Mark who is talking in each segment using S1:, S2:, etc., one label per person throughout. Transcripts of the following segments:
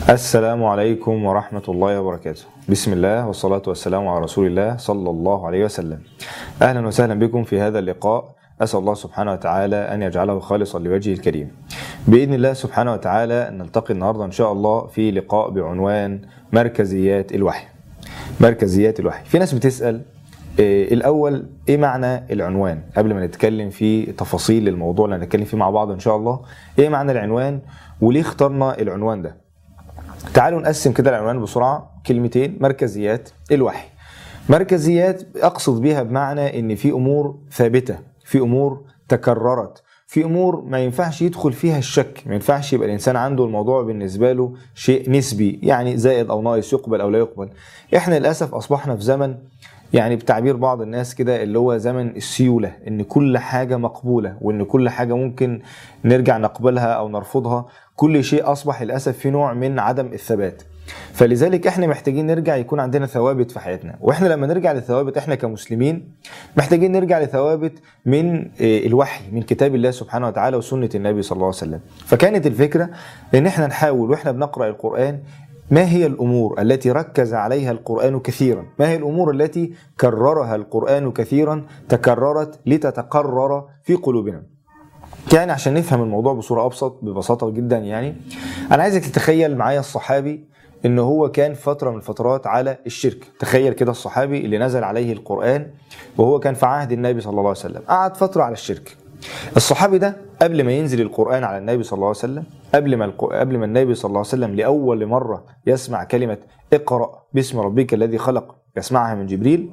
S1: السلام عليكم ورحمة الله وبركاته بسم الله والصلاة والسلام على رسول الله صلى الله عليه وسلم أهلا وسهلا بكم في هذا اللقاء أسأل الله سبحانه وتعالى أن يجعله خالصا لوجهه الكريم بإذن الله سبحانه وتعالى نلتقي النهاردة إن شاء الله في لقاء بعنوان مركزيات الوحي مركزيات الوحي في ناس بتسأل إيه الأول إيه معنى العنوان قبل ما نتكلم في تفاصيل الموضوع اللي هنتكلم فيه مع بعض إن شاء الله إيه معنى العنوان وليه اخترنا العنوان ده تعالوا نقسم كده العنوان بسرعه كلمتين مركزيات الوحي مركزيات اقصد بيها بمعنى ان في امور ثابته في امور تكررت في امور ما ينفعش يدخل فيها الشك ما ينفعش يبقى الانسان عنده الموضوع بالنسبه له شيء نسبي يعني زائد او ناقص يقبل او لا يقبل احنا للاسف اصبحنا في زمن يعني بتعبير بعض الناس كده اللي هو زمن السيولة ان كل حاجة مقبولة وان كل حاجة ممكن نرجع نقبلها او نرفضها كل شيء اصبح للاسف في نوع من عدم الثبات فلذلك احنا محتاجين نرجع يكون عندنا ثوابت في حياتنا واحنا لما نرجع للثوابت احنا كمسلمين محتاجين نرجع لثوابت من الوحي من كتاب الله سبحانه وتعالى وسنة النبي صلى الله عليه وسلم فكانت الفكرة ان احنا نحاول واحنا بنقرأ القرآن ما هي الامور التي ركز عليها القران كثيرا؟ ما هي الامور التي كررها القران كثيرا تكررت لتتقرر في قلوبنا؟ يعني عشان نفهم الموضوع بصوره ابسط ببساطه جدا يعني انا عايزك تتخيل معايا الصحابي ان هو كان فتره من الفترات على الشرك تخيل كده الصحابي اللي نزل عليه القران وهو كان في عهد النبي صلى الله عليه وسلم قعد فتره على الشرك الصحابي ده قبل ما ينزل القرآن على النبي صلى الله عليه وسلم قبل ما قبل ما النبي صلى الله عليه وسلم لأول مرة يسمع كلمة اقرأ باسم ربك الذي خلق يسمعها من جبريل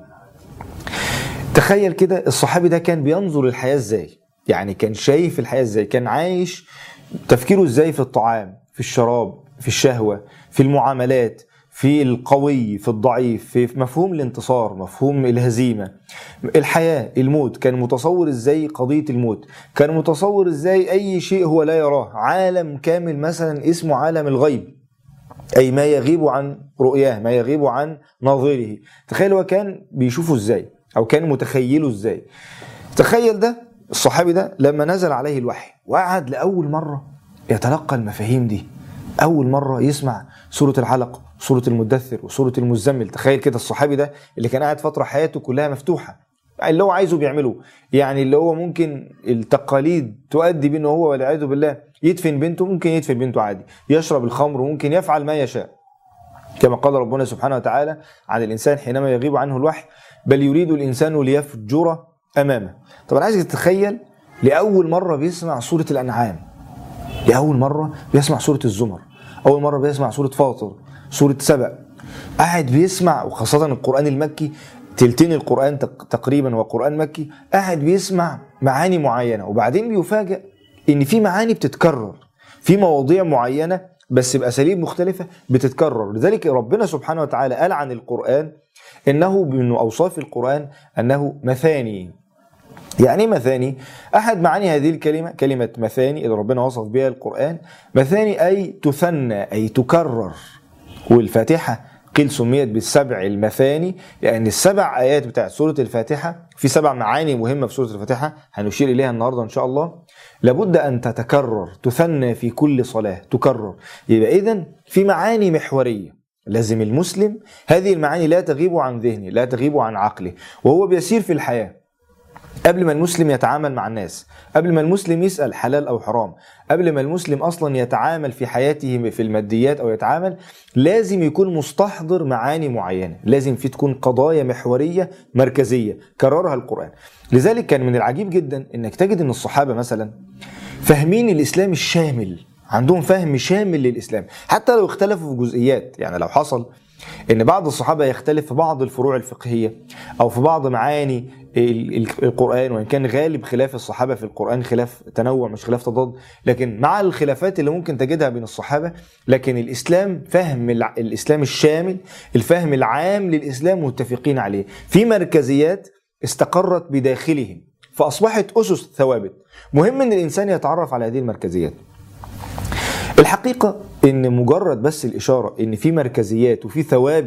S1: تخيل كده الصحابي ده كان بينظر للحياة ازاي يعني كان شايف الحياة ازاي كان عايش تفكيره ازاي في الطعام في الشراب في الشهوة في المعاملات في القوي في الضعيف في مفهوم الانتصار مفهوم الهزيمة الحياة الموت كان متصور ازاي قضية الموت كان متصور ازاي اي شيء هو لا يراه عالم كامل مثلا اسمه عالم الغيب اي ما يغيب عن رؤياه ما يغيب عن ناظره تخيل هو كان بيشوفه ازاي او كان متخيله ازاي تخيل ده الصحابي ده لما نزل عليه الوحي وقعد لاول مره يتلقى المفاهيم دي اول مره يسمع سوره العلق سوره المدثر وسوره المزمل تخيل كده الصحابي ده اللي كان قاعد فتره حياته كلها مفتوحه اللي هو عايزه بيعمله يعني اللي هو ممكن التقاليد تؤدي بيه ان هو والعياذ بالله يدفن بنته ممكن يدفن بنته عادي يشرب الخمر وممكن يفعل ما يشاء كما قال ربنا سبحانه وتعالى عن الانسان حينما يغيب عنه الوحي بل يريد الانسان ليفجر امامه طب انا عايزك تتخيل لاول مره بيسمع سوره الانعام لاول مره بيسمع سوره الزمر اول مره بيسمع سوره فاطر سوره سبأ قاعد بيسمع وخاصه القران المكي تلتين القران تقريبا وقران مكي قاعد بيسمع معاني معينه وبعدين بيفاجئ ان في معاني بتتكرر في مواضيع معينه بس باساليب مختلفه بتتكرر لذلك ربنا سبحانه وتعالى قال عن القران انه من اوصاف القران انه مثاني يعني ايه مثاني؟ احد معاني هذه الكلمه كلمه مثاني اللي ربنا وصف بها القران مثاني اي تثنى اي تكرر والفاتحه قيل سميت بالسبع المثاني لان السبع ايات بتاعت سوره الفاتحه في سبع معاني مهمه في سوره الفاتحه هنشير اليها النهارده ان شاء الله لابد ان تتكرر تثنى في كل صلاه تكرر يبقى اذا في معاني محوريه لازم المسلم هذه المعاني لا تغيب عن ذهنه لا تغيب عن عقله وهو بيسير في الحياه قبل ما المسلم يتعامل مع الناس قبل ما المسلم يسأل حلال أو حرام قبل ما المسلم أصلا يتعامل في حياته في الماديات أو يتعامل لازم يكون مستحضر معاني معينة لازم في تكون قضايا محورية مركزية كررها القرآن لذلك كان من العجيب جدا أنك تجد أن الصحابة مثلا فاهمين الإسلام الشامل عندهم فهم شامل للإسلام حتى لو اختلفوا في جزئيات يعني لو حصل ان بعض الصحابه يختلف في بعض الفروع الفقهيه او في بعض معاني القران وان كان غالب خلاف الصحابه في القران خلاف تنوع مش خلاف تضاد لكن مع الخلافات اللي ممكن تجدها بين الصحابه لكن الاسلام فهم الاسلام الشامل الفهم العام للاسلام متفقين عليه في مركزيات استقرت بداخلهم فاصبحت اسس ثوابت مهم ان الانسان يتعرف على هذه المركزيات الحقيقه ان مجرد بس الاشاره ان في مركزيات وفي ثوابت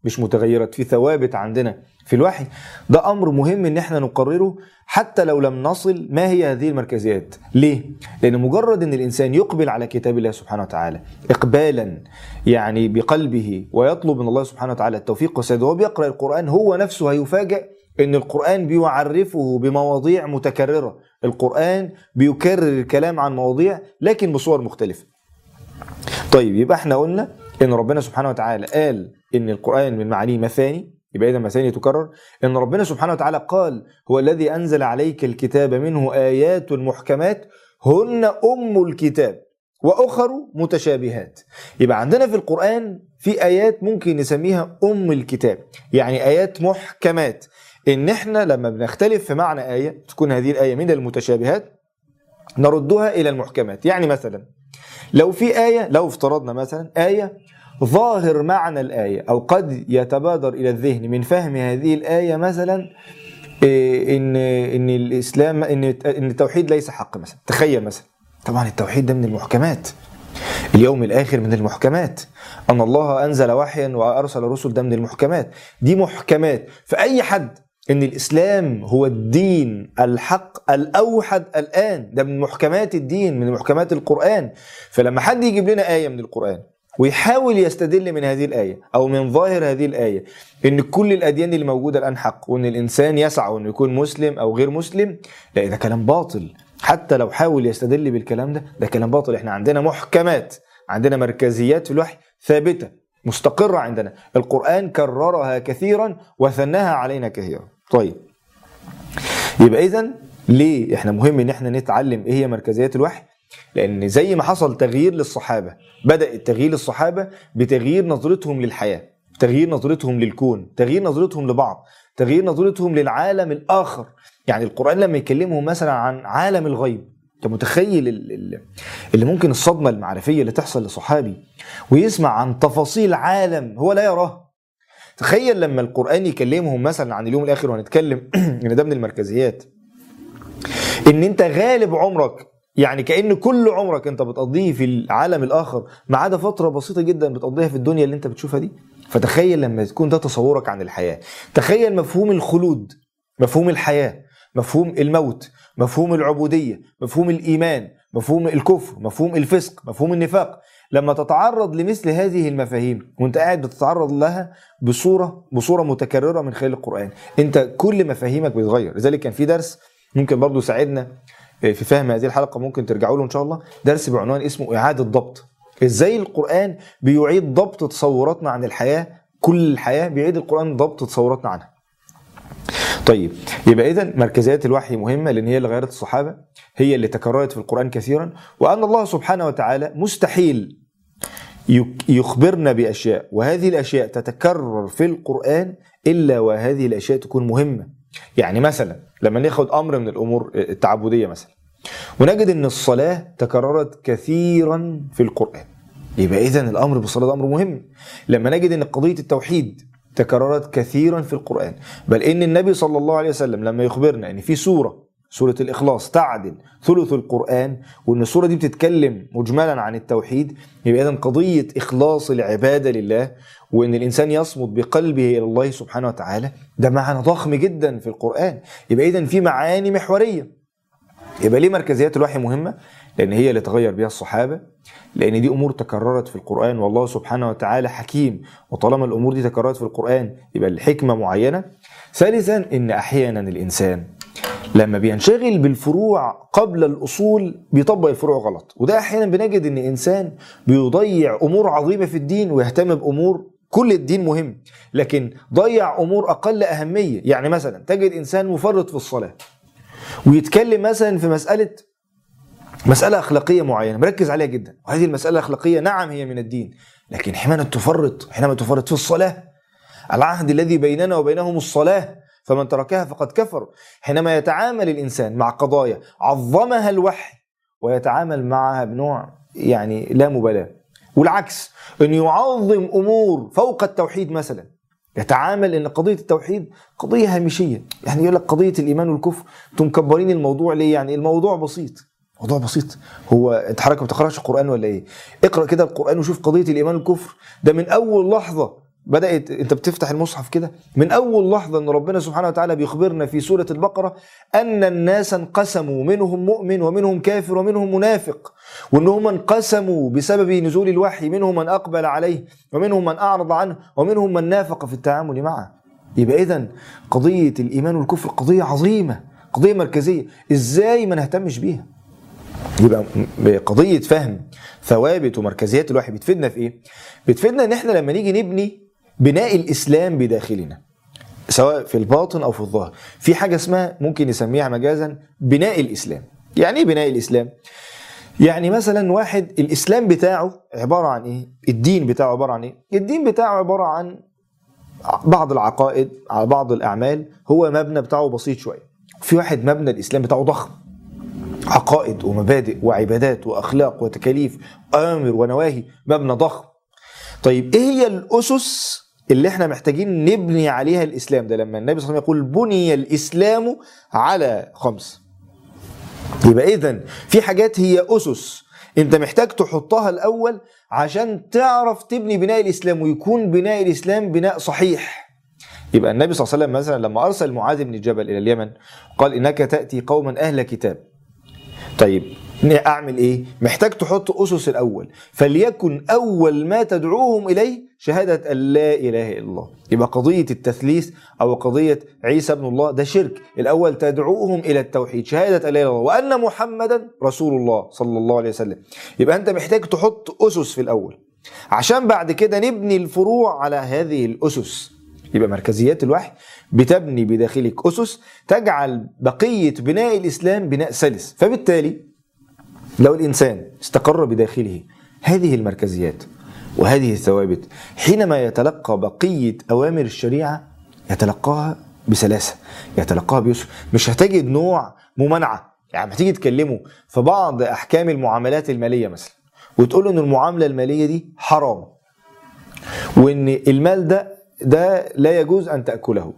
S1: مش متغيرات في ثوابت عندنا في الوحي ده امر مهم ان احنا نقرره حتى لو لم نصل ما هي هذه المركزيات ليه لان مجرد ان الانسان يقبل على كتاب الله سبحانه وتعالى اقبالا يعني بقلبه ويطلب من الله سبحانه وتعالى التوفيق والسداد وهو بيقرا القران هو نفسه هيفاجئ ان القران بيعرفه بمواضيع متكرره القران بيكرر الكلام عن مواضيع لكن بصور مختلفه طيب يبقى احنا قلنا ان ربنا سبحانه وتعالى قال ان القران من معانيه مثاني يبقى اذا مثاني تكرر ان ربنا سبحانه وتعالى قال هو الذي انزل عليك الكتاب منه ايات محكمات هن ام الكتاب واخر متشابهات يبقى عندنا في القران في ايات ممكن نسميها ام الكتاب يعني ايات محكمات ان احنا لما بنختلف في معنى ايه تكون هذه الايه من المتشابهات نردها الى المحكمات يعني مثلا لو في ايه لو افترضنا مثلا ايه ظاهر معنى الآية أو قد يتبادر إلى الذهن من فهم هذه الآية مثلا إيه، إن إن الإسلام إن إن التوحيد ليس حق مثلا تخيل مثلا طبعا التوحيد ده من المحكمات اليوم الآخر من المحكمات أن الله أنزل وحيا وأرسل رسل ده من المحكمات دي محكمات فأي حد ان الاسلام هو الدين الحق الاوحد الان ده من محكمات الدين من محكمات القران فلما حد يجيب لنا ايه من القران ويحاول يستدل من هذه الآية أو من ظاهر هذه الآية إن كل الأديان اللي موجودة الآن حق وإن الإنسان يسعى إنه يكون مسلم أو غير مسلم لا ده كلام باطل حتى لو حاول يستدل بالكلام ده ده كلام باطل إحنا عندنا محكمات عندنا مركزيات في الوحي ثابتة مستقرة عندنا القرآن كررها كثيرا وثناها علينا كثيرا طيب يبقى إذا ليه احنا مهم ان احنا نتعلم ايه هي مركزيات الوحي لان زي ما حصل تغيير للصحابه بدا التغيير للصحابه بتغيير نظرتهم للحياه تغيير نظرتهم للكون تغيير نظرتهم لبعض تغيير نظرتهم للعالم الاخر يعني القران لما يكلمهم مثلا عن عالم الغيب انت متخيل اللي ممكن الصدمه المعرفيه اللي تحصل لصحابي ويسمع عن تفاصيل عالم هو لا يراه تخيل لما القران يكلمهم مثلا عن اليوم الاخر وهنتكلم ان ده من المركزيات ان انت غالب عمرك يعني كأن كل عمرك انت بتقضيه في العالم الآخر ما عدا فترة بسيطة جدا بتقضيها في الدنيا اللي انت بتشوفها دي فتخيل لما تكون ده تصورك عن الحياة تخيل مفهوم الخلود مفهوم الحياة مفهوم الموت مفهوم العبودية مفهوم الإيمان مفهوم الكفر مفهوم الفسق مفهوم النفاق لما تتعرض لمثل هذه المفاهيم وانت قاعد بتتعرض لها بصورة بصورة متكررة من خلال القرآن انت كل مفاهيمك بيتغير لذلك كان في درس ممكن برضو يساعدنا في فهم هذه الحلقه ممكن ترجعوا له ان شاء الله درس بعنوان اسمه اعاده ضبط ازاي القران بيعيد ضبط تصوراتنا عن الحياه كل الحياه بيعيد القران ضبط تصوراتنا عنها طيب يبقى اذا مركزيات الوحي مهمه لان هي اللي غيرت الصحابه هي اللي تكررت في القران كثيرا وان الله سبحانه وتعالى مستحيل يخبرنا باشياء وهذه الاشياء تتكرر في القران الا وهذه الاشياء تكون مهمه يعني مثلا لما ناخد امر من الامور التعبديه مثلا ونجد ان الصلاه تكررت كثيرا في القران يبقى اذا الامر بالصلاه ده امر مهم لما نجد ان قضيه التوحيد تكررت كثيرا في القران بل ان النبي صلى الله عليه وسلم لما يخبرنا ان في سوره سورة الإخلاص تعدل ثلث القرآن وإن السورة دي بتتكلم مجملا عن التوحيد يبقى إذا قضية إخلاص العبادة لله وإن الإنسان يصمد بقلبه إلى الله سبحانه وتعالى ده معنى ضخم جدا في القرآن يبقى إذا في معاني محورية يبقى ليه مركزيات الوحي مهمة؟ لأن هي اللي تغير بها الصحابة لأن دي أمور تكررت في القرآن والله سبحانه وتعالى حكيم وطالما الأمور دي تكررت في القرآن يبقى الحكمة معينة ثالثا إن أحيانا الإنسان لما بينشغل بالفروع قبل الاصول بيطبق الفروع غلط وده احيانا بنجد ان انسان بيضيع امور عظيمه في الدين ويهتم بامور كل الدين مهم لكن ضيع امور اقل اهميه يعني مثلا تجد انسان مفرط في الصلاه ويتكلم مثلا في مساله مسألة أخلاقية معينة مركز عليها جدا وهذه المسألة الأخلاقية نعم هي من الدين لكن حينما تفرط حينما تفرط في الصلاة العهد الذي بيننا وبينهم الصلاة فمن تركها فقد كفر حينما يتعامل الإنسان مع قضايا عظمها الوحي ويتعامل معها بنوع يعني لا مبالاة والعكس أن يعظم أمور فوق التوحيد مثلا يتعامل ان قضيه التوحيد قضيه هامشيه يعني يقول لك قضيه الايمان والكفر انتم مكبرين الموضوع ليه يعني الموضوع بسيط موضوع بسيط هو انت حضرتك ما بتقراش القران ولا ايه اقرا كده القران وشوف قضيه الايمان والكفر ده من اول لحظه بدات انت بتفتح المصحف كده من اول لحظه ان ربنا سبحانه وتعالى بيخبرنا في سوره البقره ان الناس انقسموا منهم مؤمن ومنهم كافر ومنهم منافق وانهم انقسموا بسبب نزول الوحي منهم من اقبل عليه ومنهم من اعرض عنه ومنهم من نافق في التعامل معه يبقى اذا قضيه الايمان والكفر قضيه عظيمه قضيه مركزيه ازاي ما نهتمش بيها يبقى قضيه فهم ثوابت ومركزيات الوحي بتفيدنا في ايه بتفيدنا ان احنا لما نيجي نبني بناء الاسلام بداخلنا سواء في الباطن او في الظاهر في حاجه اسمها ممكن نسميها مجازا بناء الاسلام يعني ايه بناء الاسلام يعني مثلا واحد الاسلام بتاعه عباره عن ايه الدين بتاعه عباره عن ايه الدين بتاعه عباره عن بعض العقائد على بعض الاعمال هو مبنى بتاعه بسيط شويه في واحد مبنى الاسلام بتاعه ضخم عقائد ومبادئ وعبادات واخلاق وتكاليف اوامر ونواهي مبنى ضخم طيب ايه هي الاسس اللي احنا محتاجين نبني عليها الاسلام ده لما النبي صلى الله عليه وسلم يقول بني الاسلام على خمس يبقى اذا في حاجات هي اسس انت محتاج تحطها الاول عشان تعرف تبني بناء الاسلام ويكون بناء الاسلام بناء صحيح يبقى النبي صلى الله عليه وسلم مثلا لما ارسل معاذ بن جبل الى اليمن قال انك تاتي قوما اهل كتاب طيب اعمل ايه محتاج تحط اسس الاول فليكن اول ما تدعوهم اليه شهاده ان لا اله الا الله يبقى قضيه التثليث او قضيه عيسى ابن الله ده شرك الاول تدعوهم الى التوحيد شهاده ان لا اله الا الله وان محمدا رسول الله صلى الله عليه وسلم يبقى انت محتاج تحط اسس في الاول عشان بعد كده نبني الفروع على هذه الاسس يبقى مركزيات الوحي بتبني بداخلك اسس تجعل بقيه بناء الاسلام بناء سلس فبالتالي لو الانسان استقر بداخله هذه المركزيات وهذه الثوابت حينما يتلقى بقيه اوامر الشريعه يتلقاها بسلاسه يتلقاها بيسر مش هتجد نوع ممانعه يعني لما تيجي تكلمه في بعض احكام المعاملات الماليه مثلا وتقول له ان المعامله الماليه دي حرام وان المال ده ده لا يجوز ان تاكله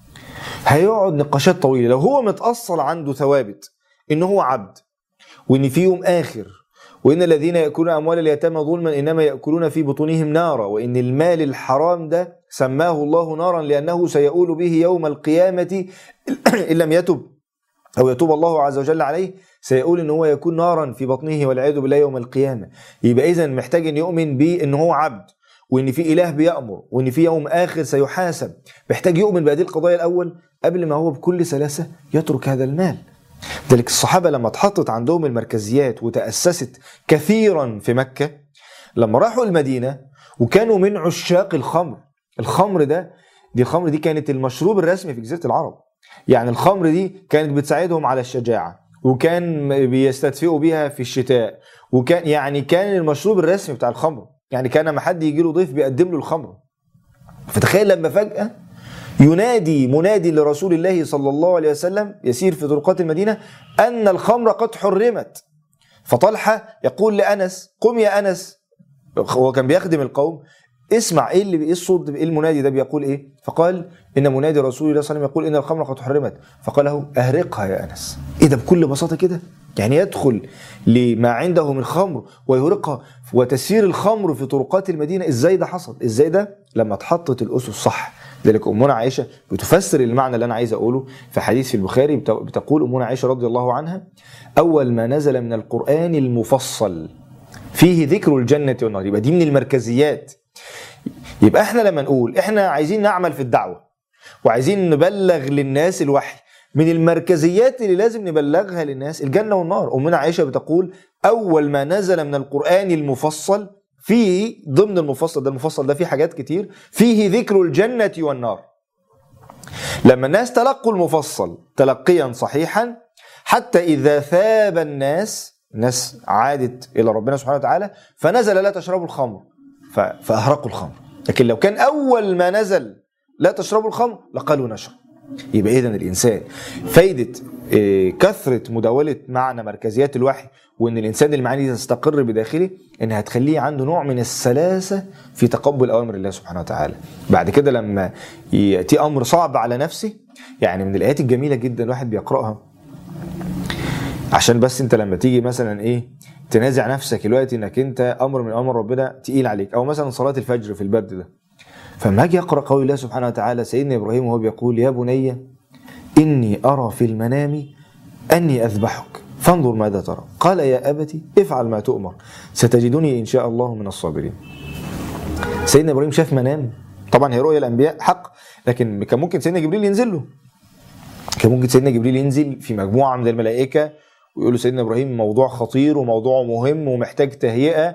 S1: هيقعد نقاشات طويله لو هو متاصل عنده ثوابت ان هو عبد وان في يوم اخر وان الذين ياكلون اموال اليتامى ظلما انما ياكلون في بطونهم نارا وان المال الحرام ده سماه الله نارا لانه سيؤول به يوم القيامه ان لم يتب او يتوب الله عز وجل عليه سيقول ان هو يكون نارا في بطنه والعياذ بالله يوم القيامه يبقى اذا محتاج ان يؤمن بان هو عبد وان في اله بيامر وان في يوم اخر سيحاسب محتاج يؤمن بهذه القضايا الاول قبل ما هو بكل سلاسه يترك هذا المال ذلك الصحابه لما اتحطت عندهم المركزيات وتاسست كثيرا في مكه لما راحوا المدينه وكانوا من عشاق الخمر الخمر ده دي الخمر دي كانت المشروب الرسمي في جزيره العرب يعني الخمر دي كانت بتساعدهم على الشجاعه وكان بيستدفئوا بيها في الشتاء وكان يعني كان المشروب الرسمي بتاع الخمر يعني كان لما حد يجي له ضيف بيقدم له الخمر فتخيل لما فجاه ينادي منادي لرسول الله صلى الله عليه وسلم يسير في طرقات المدينة أن الخمر قد حرمت فطلحة يقول لأنس قم يا أنس هو كان بيخدم القوم اسمع ايه اللي ايه الصوت ايه المنادي ده بيقول ايه فقال ان منادي رسول الله صلى الله عليه وسلم يقول ان الخمر قد حرمت فقال له اهرقها يا انس ايه ده بكل بساطه كده يعني يدخل لما عنده من خمر ويهرقها وتسير الخمر في طرقات المدينه ازاي ده حصل ازاي ده لما اتحطت الاسس صح ذلك امنا عائشه بتفسر المعنى اللي انا عايز اقوله في حديث في البخاري بتقول امنا عائشه رضي الله عنها اول ما نزل من القران المفصل فيه ذكر الجنه والنار يبقى دي من المركزيات يبقى احنا لما نقول احنا عايزين نعمل في الدعوه وعايزين نبلغ للناس الوحي من المركزيات اللي لازم نبلغها للناس الجنه والنار امنا عائشه بتقول اول ما نزل من القران المفصل فيه ضمن المفصل ده المفصل ده فيه حاجات كتير فيه ذكر الجنه والنار لما الناس تلقوا المفصل تلقيا صحيحا حتى اذا ثاب الناس الناس عادت الى ربنا سبحانه وتعالى فنزل لا تشربوا الخمر فاهرقوا الخمر لكن لو كان اول ما نزل لا تشربوا الخمر لقالوا نشرب يبقى اذا الانسان فايده كثره مداوله معنى مركزيات الوحي وان الانسان المعاني دي تستقر بداخله انها هتخليه عنده نوع من السلاسه في تقبل اوامر الله سبحانه وتعالى بعد كده لما ياتي امر صعب على نفسه يعني من الايات الجميله جدا الواحد بيقراها عشان بس انت لما تيجي مثلا ايه تنازع نفسك دلوقتي انك انت امر من امر ربنا تقيل عليك او مثلا صلاه الفجر في البرد ده فلما اجي اقرا قول الله سبحانه وتعالى سيدنا ابراهيم وهو بيقول يا بني اني ارى في المنام اني اذبحك فانظر ماذا ترى قال يا ابت افعل ما تؤمر ستجدني ان شاء الله من الصابرين سيدنا ابراهيم شاف منام طبعا هي رؤيا الانبياء حق لكن كان ممكن سيدنا جبريل ينزل له كان ممكن سيدنا جبريل ينزل في مجموعه من الملائكه ويقول له سيدنا ابراهيم موضوع خطير وموضوع مهم ومحتاج تهيئه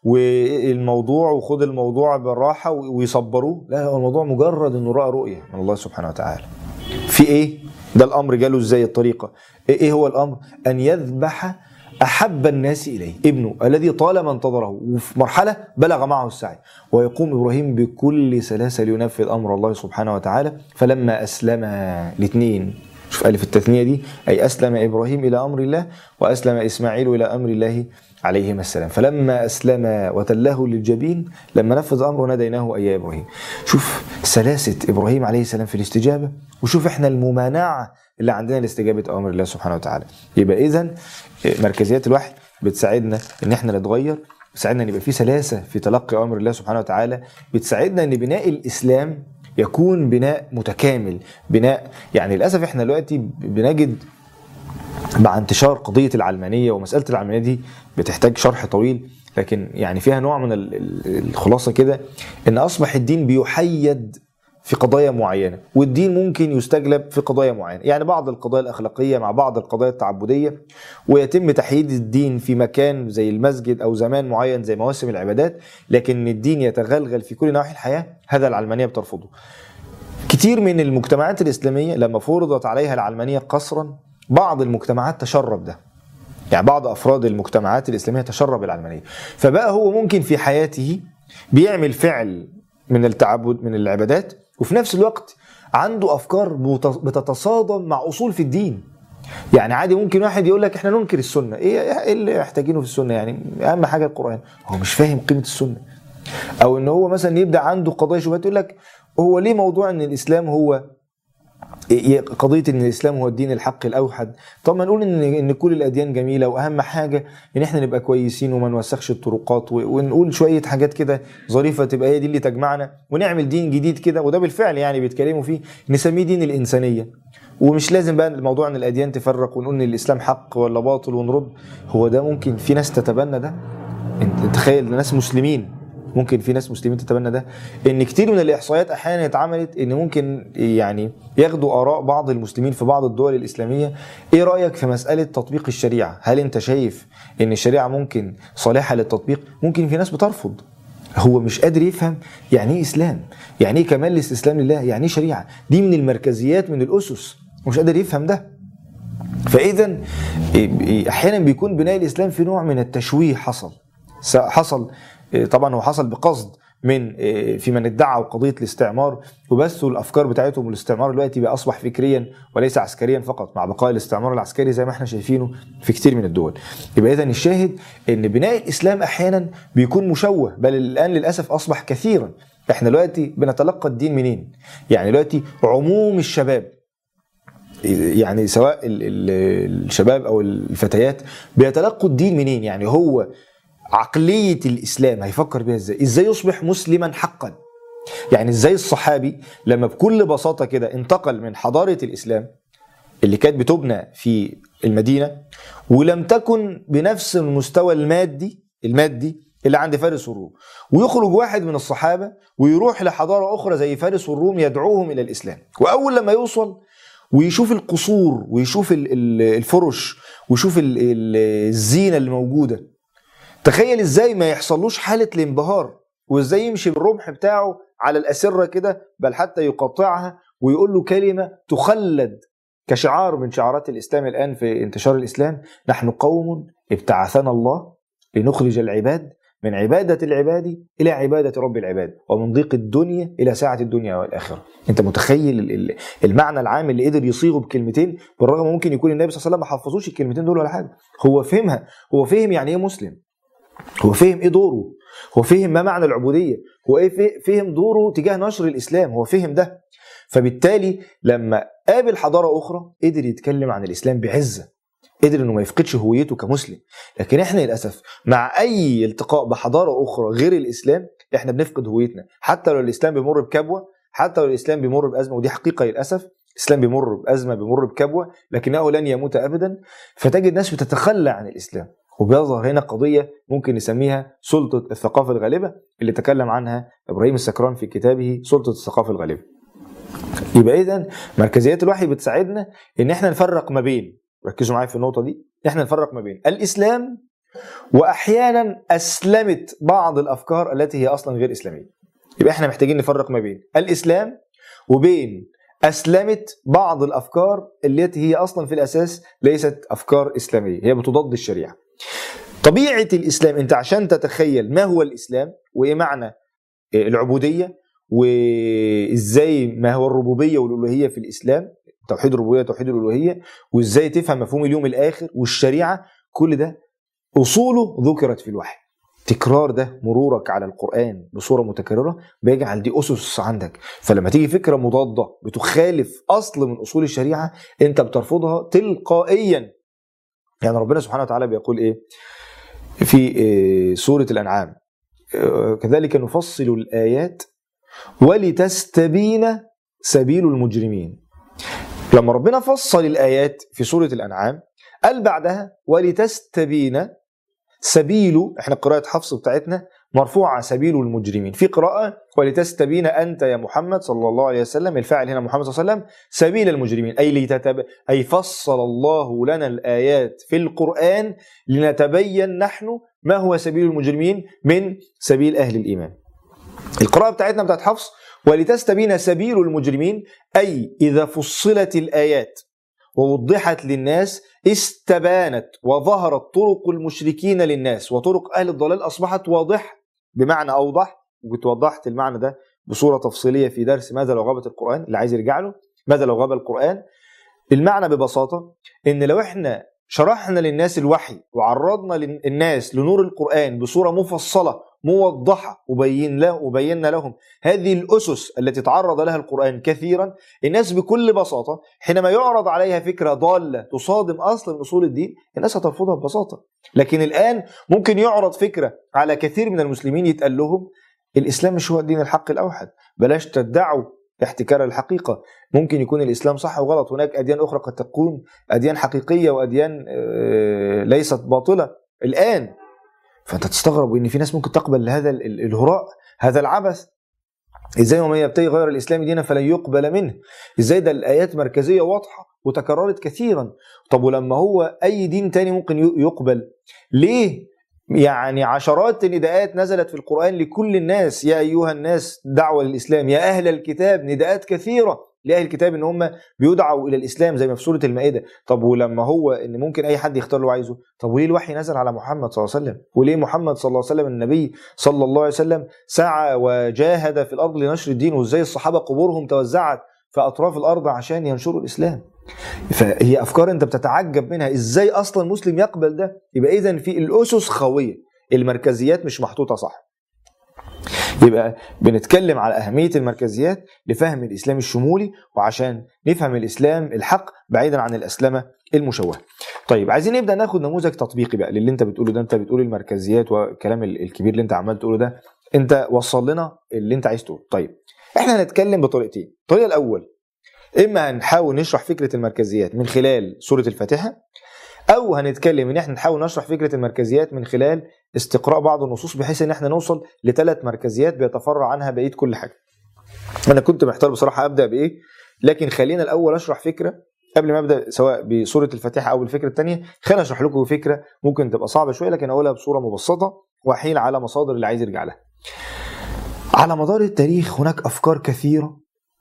S1: والموضوع وخد الموضوع بالراحه ويصبروه لا هو الموضوع مجرد انه راى رؤيه من الله سبحانه وتعالى في ايه ده الامر جاله ازاي الطريقه ايه هو الامر ان يذبح احب الناس اليه ابنه الذي طالما انتظره وفي مرحله بلغ معه السعي ويقوم ابراهيم بكل سلاسه لينفذ امر الله سبحانه وتعالى فلما اسلم الاثنين شوف الف التثنيه دي اي اسلم ابراهيم الى امر الله واسلم اسماعيل الى امر الله عليهما السلام فلما اسلم وتله للجبين لما نفذ امره ناديناه اي ابراهيم شوف سلاسه ابراهيم عليه السلام في الاستجابه وشوف احنا الممانعه اللي عندنا لاستجابه امر الله سبحانه وتعالى يبقى اذا مركزيات الوحي بتساعدنا ان احنا نتغير بتساعدنا ان يبقى في سلاسه في تلقي امر الله سبحانه وتعالى بتساعدنا ان بناء الاسلام يكون بناء متكامل بناء يعني للاسف احنا دلوقتي بنجد مع انتشار قضيه العلمانيه ومساله العلمانيه دي بتحتاج شرح طويل لكن يعني فيها نوع من الخلاصه كده ان اصبح الدين بيحيد في قضايا معينه والدين ممكن يستجلب في قضايا معينه يعني بعض القضايا الاخلاقيه مع بعض القضايا التعبديه ويتم تحييد الدين في مكان زي المسجد او زمان معين زي مواسم العبادات لكن الدين يتغلغل في كل نواحي الحياه هذا العلمانيه بترفضه كتير من المجتمعات الاسلاميه لما فرضت عليها العلمانيه قسرا بعض المجتمعات تشرب ده يعني بعض افراد المجتمعات الاسلاميه تشرب العلمانيه فبقى هو ممكن في حياته بيعمل فعل من التعبد من العبادات وفي نفس الوقت عنده افكار بتتصادم مع اصول في الدين يعني عادي ممكن واحد يقول لك احنا ننكر السنه ايه ايه اللي محتاجينه في السنه يعني اهم حاجه القران هو مش فاهم قيمه السنه او ان هو مثلا يبدا عنده قضايا شبهات يقول لك هو ليه موضوع ان الاسلام هو قضيه ان الاسلام هو الدين الحق الاوحد طب ما نقول ان ان كل الاديان جميله واهم حاجه ان احنا نبقى كويسين وما نوسخش الطرقات ونقول شويه حاجات كده ظريفه تبقى هي دي اللي تجمعنا ونعمل دين جديد كده وده بالفعل يعني بيتكلموا فيه نسميه دين الانسانيه ومش لازم بقى الموضوع ان الاديان تفرق ونقول ان الاسلام حق ولا باطل ونرد هو ده ممكن في ناس تتبنى ده انت تخيل ناس مسلمين ممكن في ناس مسلمين تتبنى ده ان كتير من الاحصائيات احيانا اتعملت ان ممكن يعني ياخدوا اراء بعض المسلمين في بعض الدول الاسلاميه ايه رايك في مساله تطبيق الشريعه هل انت شايف ان الشريعه ممكن صالحه للتطبيق ممكن في ناس بترفض هو مش قادر يفهم يعني ايه اسلام يعني ايه كمال الاستسلام لله يعني ايه شريعه دي من المركزيات من الاسس ومش قادر يفهم ده فاذا احيانا بيكون بناء الاسلام في نوع من التشويه حصل حصل طبعا هو حصل بقصد من في من ادعوا قضيه الاستعمار وبثوا الافكار بتاعتهم والاستعمار دلوقتي بقى اصبح فكريا وليس عسكريا فقط مع بقاء الاستعمار العسكري زي ما احنا شايفينه في كتير من الدول. يبقى اذا الشاهد ان بناء الاسلام احيانا بيكون مشوه بل الان للاسف اصبح كثيرا. احنا دلوقتي بنتلقى الدين منين؟ يعني دلوقتي عموم الشباب يعني سواء الشباب او الفتيات بيتلقوا الدين منين؟ يعني هو عقلية الإسلام هيفكر بيها إزاي إزاي يصبح مسلما حقا يعني إزاي الصحابي لما بكل بساطة كده انتقل من حضارة الإسلام اللي كانت بتبنى في المدينة ولم تكن بنفس المستوى المادي المادي اللي عند فارس والروم ويخرج واحد من الصحابة ويروح لحضارة أخرى زي فارس والروم يدعوهم إلى الإسلام وأول لما يوصل ويشوف القصور ويشوف الفرش ويشوف الزينة اللي موجودة تخيل ازاي ما يحصلوش حاله الانبهار وازاي يمشي بالرمح بتاعه على الاسره كده بل حتى يقطعها ويقول له كلمه تخلد كشعار من شعارات الاسلام الان في انتشار الاسلام نحن قوم ابتعثنا الله لنخرج العباد من عبادة العباد إلى عبادة رب العباد ومن ضيق الدنيا إلى ساعة الدنيا والآخرة أنت متخيل المعنى العام اللي قدر يصيغه بكلمتين بالرغم ممكن يكون النبي صلى الله عليه وسلم ما حفظوش الكلمتين دول ولا حاجة هو فهمها هو فهم يعني إيه مسلم هو فهم ايه دوره هو فهم ما معنى العبوديه هو ايه فهم دوره تجاه نشر الاسلام هو فهم ده فبالتالي لما قابل حضاره اخرى قدر يتكلم عن الاسلام بعزه قدر انه ما يفقدش هويته كمسلم لكن احنا للاسف مع اي التقاء بحضاره اخرى غير الاسلام احنا بنفقد هويتنا حتى لو الاسلام بيمر بكبوه حتى لو الاسلام بيمر بازمه ودي حقيقه للاسف الاسلام بيمر بازمه بيمر بكبوه لكنه لن يموت ابدا فتجد ناس بتتخلى عن الاسلام وبيظهر هنا قضيه ممكن نسميها سلطه الثقافه الغالبه اللي تكلم عنها ابراهيم السكران في كتابه سلطه الثقافه الغالبه. يبقى اذا مركزيات الوحي بتساعدنا ان احنا نفرق ما بين ركزوا معايا في النقطه دي احنا نفرق ما بين الاسلام واحيانا اسلمت بعض الافكار التي هي اصلا غير اسلاميه. يبقى احنا محتاجين نفرق ما بين الاسلام وبين اسلمت بعض الافكار التي هي اصلا في الاساس ليست افكار اسلاميه هي بتضاد الشريعه طبيعه الاسلام انت عشان تتخيل ما هو الاسلام وايه معنى العبوديه وازاي ما هو الربوبيه والالوهيه في الاسلام توحيد الربوبيه وتوحيد الالوهيه وازاي تفهم مفهوم اليوم الاخر والشريعه كل ده اصوله ذكرت في الوحي تكرار ده مرورك على القرآن بصورة متكررة بيجعل دي أسس عندك فلما تيجي فكرة مضادة بتخالف أصل من أصول الشريعة أنت بترفضها تلقائيا يعني ربنا سبحانه وتعالى بيقول إيه في سورة الأنعام كذلك نفصل الآيات ولتستبين سبيل المجرمين لما ربنا فصل الآيات في سورة الأنعام قال بعدها ولتستبين سبيل احنا قراءة حفص بتاعتنا مرفوعة سبيل المجرمين في قراءة ولتستبين أنت يا محمد صلى الله عليه وسلم الفاعل هنا محمد صلى الله عليه وسلم سبيل المجرمين أي لتتب... أي فصل الله لنا الآيات في القرآن لنتبين نحن ما هو سبيل المجرمين من سبيل أهل الإيمان القراءة بتاعتنا بتاعت حفص ولتستبين سبيل المجرمين أي إذا فصلت الآيات ووضحت للناس استبانت وظهرت طرق المشركين للناس وطرق اهل الضلال اصبحت واضحه بمعنى اوضح وكنت وضحت المعنى ده بصوره تفصيليه في درس ماذا لو غابت القران اللي عايز يرجع له ماذا لو غاب القران المعنى ببساطه ان لو احنا شرحنا للناس الوحي وعرضنا للناس لنور القران بصوره مفصله موضحه وبين له وبينا لهم هذه الاسس التي تعرض لها القران كثيرا الناس بكل بساطه حينما يعرض عليها فكره ضاله تصادم اصل من اصول الدين الناس هترفضها ببساطه لكن الان ممكن يعرض فكره على كثير من المسلمين يتقال لهم الاسلام مش هو الدين الحق الاوحد بلاش تدعوا احتكار الحقيقه ممكن يكون الاسلام صح وغلط هناك اديان اخرى قد تكون اديان حقيقيه واديان ليست باطله الان فانت تستغرب ان في ناس ممكن تقبل هذا الهراء هذا العبث ازاي ومن يبتغي غير الاسلام دينا فلن يقبل منه ازاي ده الايات مركزيه واضحه وتكررت كثيرا طب ولما هو اي دين تاني ممكن يقبل ليه يعني عشرات النداءات نزلت في القرآن لكل الناس يا أيها الناس دعوة للإسلام يا أهل الكتاب نداءات كثيرة لأهل الكتاب إن هم بيدعوا إلى الإسلام زي ما في سورة المائدة طب ولما هو إن ممكن أي حد يختار اللي عايزه طب وليه الوحي نزل على محمد صلى الله عليه وسلم وليه محمد صلى الله عليه وسلم النبي صلى الله عليه وسلم سعى وجاهد في الأرض لنشر الدين وإزاي الصحابة قبورهم توزعت في أطراف الأرض عشان ينشروا الإسلام فهي أفكار أنت بتتعجب منها إزاي أصلا مسلم يقبل ده يبقى إذا في الأسس خاوية المركزيات مش محطوطة صح يبقى بنتكلم على أهمية المركزيات لفهم الإسلام الشمولي وعشان نفهم الإسلام الحق بعيدا عن الأسلمة المشوهة طيب عايزين نبدأ ناخد نموذج تطبيقي بقى للي انت بتقوله ده انت بتقول المركزيات والكلام الكبير اللي انت عمال تقوله ده انت وصل لنا اللي انت عايز تقوله طيب احنا هنتكلم بطريقتين الطريقة الأول إما هنحاول نشرح فكرة المركزيات من خلال سورة الفاتحة او هنتكلم ان احنا نحاول نشرح فكره المركزيات من خلال استقراء بعض النصوص بحيث ان احنا نوصل لثلاث مركزيات بيتفرع عنها بقيه كل حاجه. انا كنت محتار بصراحه ابدا بايه لكن خلينا الاول اشرح فكره قبل ما ابدا سواء بسوره الفاتحه او الفكره الثانيه خلينا اشرح لكم فكره ممكن تبقى صعبه شويه لكن اقولها بصوره مبسطه واحيل على مصادر اللي عايز يرجع لها. على مدار التاريخ هناك افكار كثيره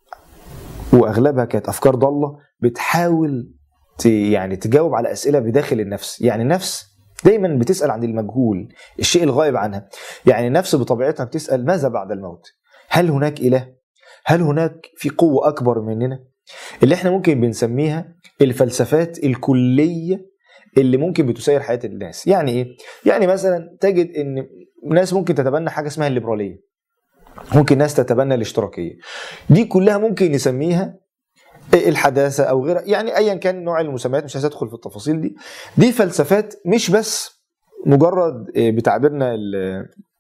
S1: واغلبها كانت افكار ضاله بتحاول يعني تجاوب على اسئله بداخل النفس يعني النفس دايما بتسال عن المجهول الشيء الغائب عنها يعني النفس بطبيعتها بتسال ماذا بعد الموت هل هناك اله هل هناك في قوه اكبر مننا اللي احنا ممكن بنسميها الفلسفات الكليه اللي ممكن بتسير حياه الناس يعني ايه يعني مثلا تجد ان ناس ممكن تتبنى حاجه اسمها الليبراليه ممكن ناس تتبنى الاشتراكيه دي كلها ممكن نسميها الحداثه او غيرها يعني ايا كان نوع المسميات مش هدخل في التفاصيل دي دي فلسفات مش بس مجرد بتعبيرنا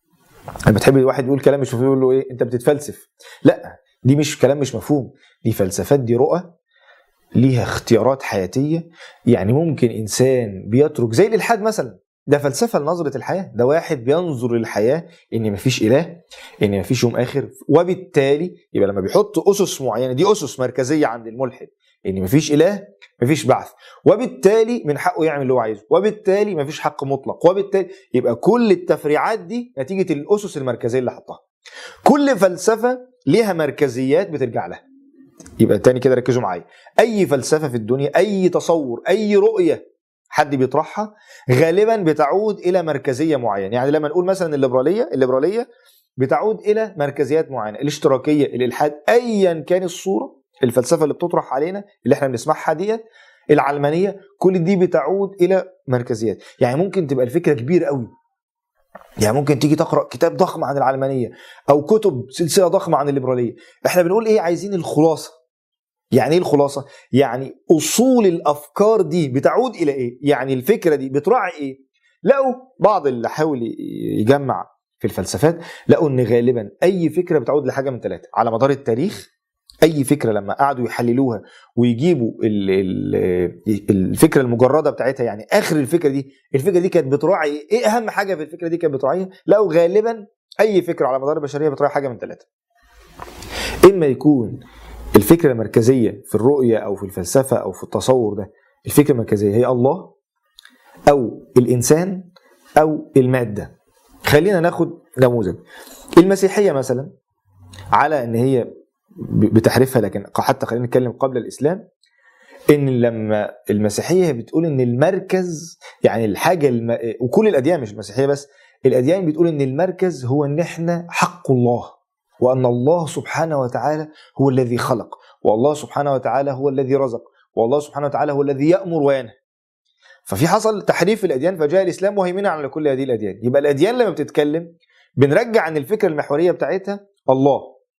S1: لما تحب واحد يقول كلام مش مفهوم يقول له ايه انت بتتفلسف لا دي مش كلام مش مفهوم دي فلسفات دي رؤى ليها اختيارات حياتيه يعني ممكن انسان بيترك زي الالحاد مثلا ده فلسفه لنظره الحياه ده واحد بينظر للحياه ان مفيش اله ان مفيش يوم اخر وبالتالي يبقى لما بيحط اسس معينه دي اسس مركزيه عند الملحد ان مفيش اله مفيش بعث وبالتالي من حقه يعمل اللي هو عايزه وبالتالي مفيش حق مطلق وبالتالي يبقى كل التفريعات دي نتيجه الاسس المركزيه اللي حطها كل فلسفه ليها مركزيات بترجع لها يبقى تاني كده ركزوا معايا اي فلسفه في الدنيا اي تصور اي رؤيه حد بيطرحها غالبا بتعود الى مركزيه معينه يعني لما نقول مثلا الليبراليه الليبراليه بتعود الى مركزيات معينه الاشتراكيه الالحاد ايا كان الصوره الفلسفه اللي بتطرح علينا اللي احنا بنسمعها ديت العلمانيه كل دي بتعود الى مركزيات يعني ممكن تبقى الفكره كبيره قوي يعني ممكن تيجي تقرا كتاب ضخم عن العلمانيه او كتب سلسله ضخمه عن الليبراليه احنا بنقول ايه عايزين الخلاصه يعني ايه الخلاصه يعني اصول الافكار دي بتعود الى ايه يعني الفكره دي بتراعي ايه لقوا بعض اللي حاول يجمع في الفلسفات لقوا ان غالبا اي فكره بتعود لحاجه من ثلاثه على مدار التاريخ اي فكره لما قعدوا يحللوها ويجيبوا ال ال الفكره المجرده بتاعتها يعني اخر الفكره دي الفكره دي كانت بتراعي ايه اهم حاجه في الفكره دي كانت بتراعيها لقوا غالبا اي فكره على مدار البشريه بتراعي حاجه من ثلاثه اما يكون الفكره المركزيه في الرؤيه او في الفلسفه او في التصور ده الفكره المركزيه هي الله او الانسان او الماده خلينا ناخد نموذج المسيحيه مثلا على ان هي بتحرفها لكن حتى خلينا نتكلم قبل الاسلام ان لما المسيحيه بتقول ان المركز يعني الحاجه الم... وكل الاديان مش المسيحيه بس الاديان بتقول ان المركز هو ان احنا حق الله وان الله سبحانه وتعالى هو الذي خلق والله سبحانه وتعالى هو الذي رزق والله سبحانه وتعالى هو الذي يامر وينهى ففي حصل تحريف في الاديان فجاء الاسلام مهيمنا على كل هذه الاديان يبقى الاديان لما بتتكلم بنرجع عن الفكره المحوريه بتاعتها الله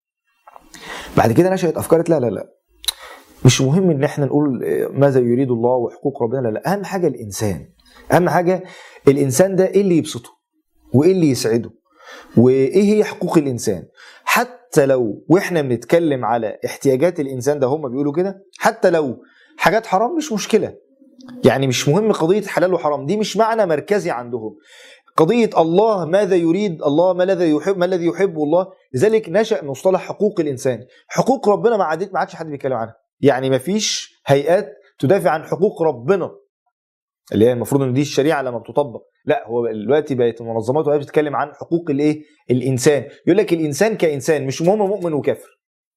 S1: بعد كده نشأت افكار لا لا لا مش مهم ان احنا نقول ماذا يريد الله وحقوق ربنا لا لا اهم حاجه الانسان اهم حاجه الانسان ده ايه اللي يبسطه وايه اللي يسعده وايه هي حقوق الانسان حتى لو واحنا بنتكلم على احتياجات الانسان ده هم بيقولوا كده حتى لو حاجات حرام مش مشكله يعني مش مهم قضيه حلال وحرام دي مش معنى مركزي عندهم قضية الله ماذا يريد الله ما الذي يحب ما الذي يحبه الله لذلك نشأ مصطلح حقوق الإنسان حقوق ربنا ما عادت ما عادش حد بيتكلم عنها يعني ما فيش هيئات تدافع عن حقوق ربنا اللي هي المفروض ان دي الشريعه لما بتطبق لا هو دلوقتي بقت المنظمات وهي بتتكلم عن حقوق الايه الانسان يقول لك الانسان كانسان مش مهم مؤمن وكافر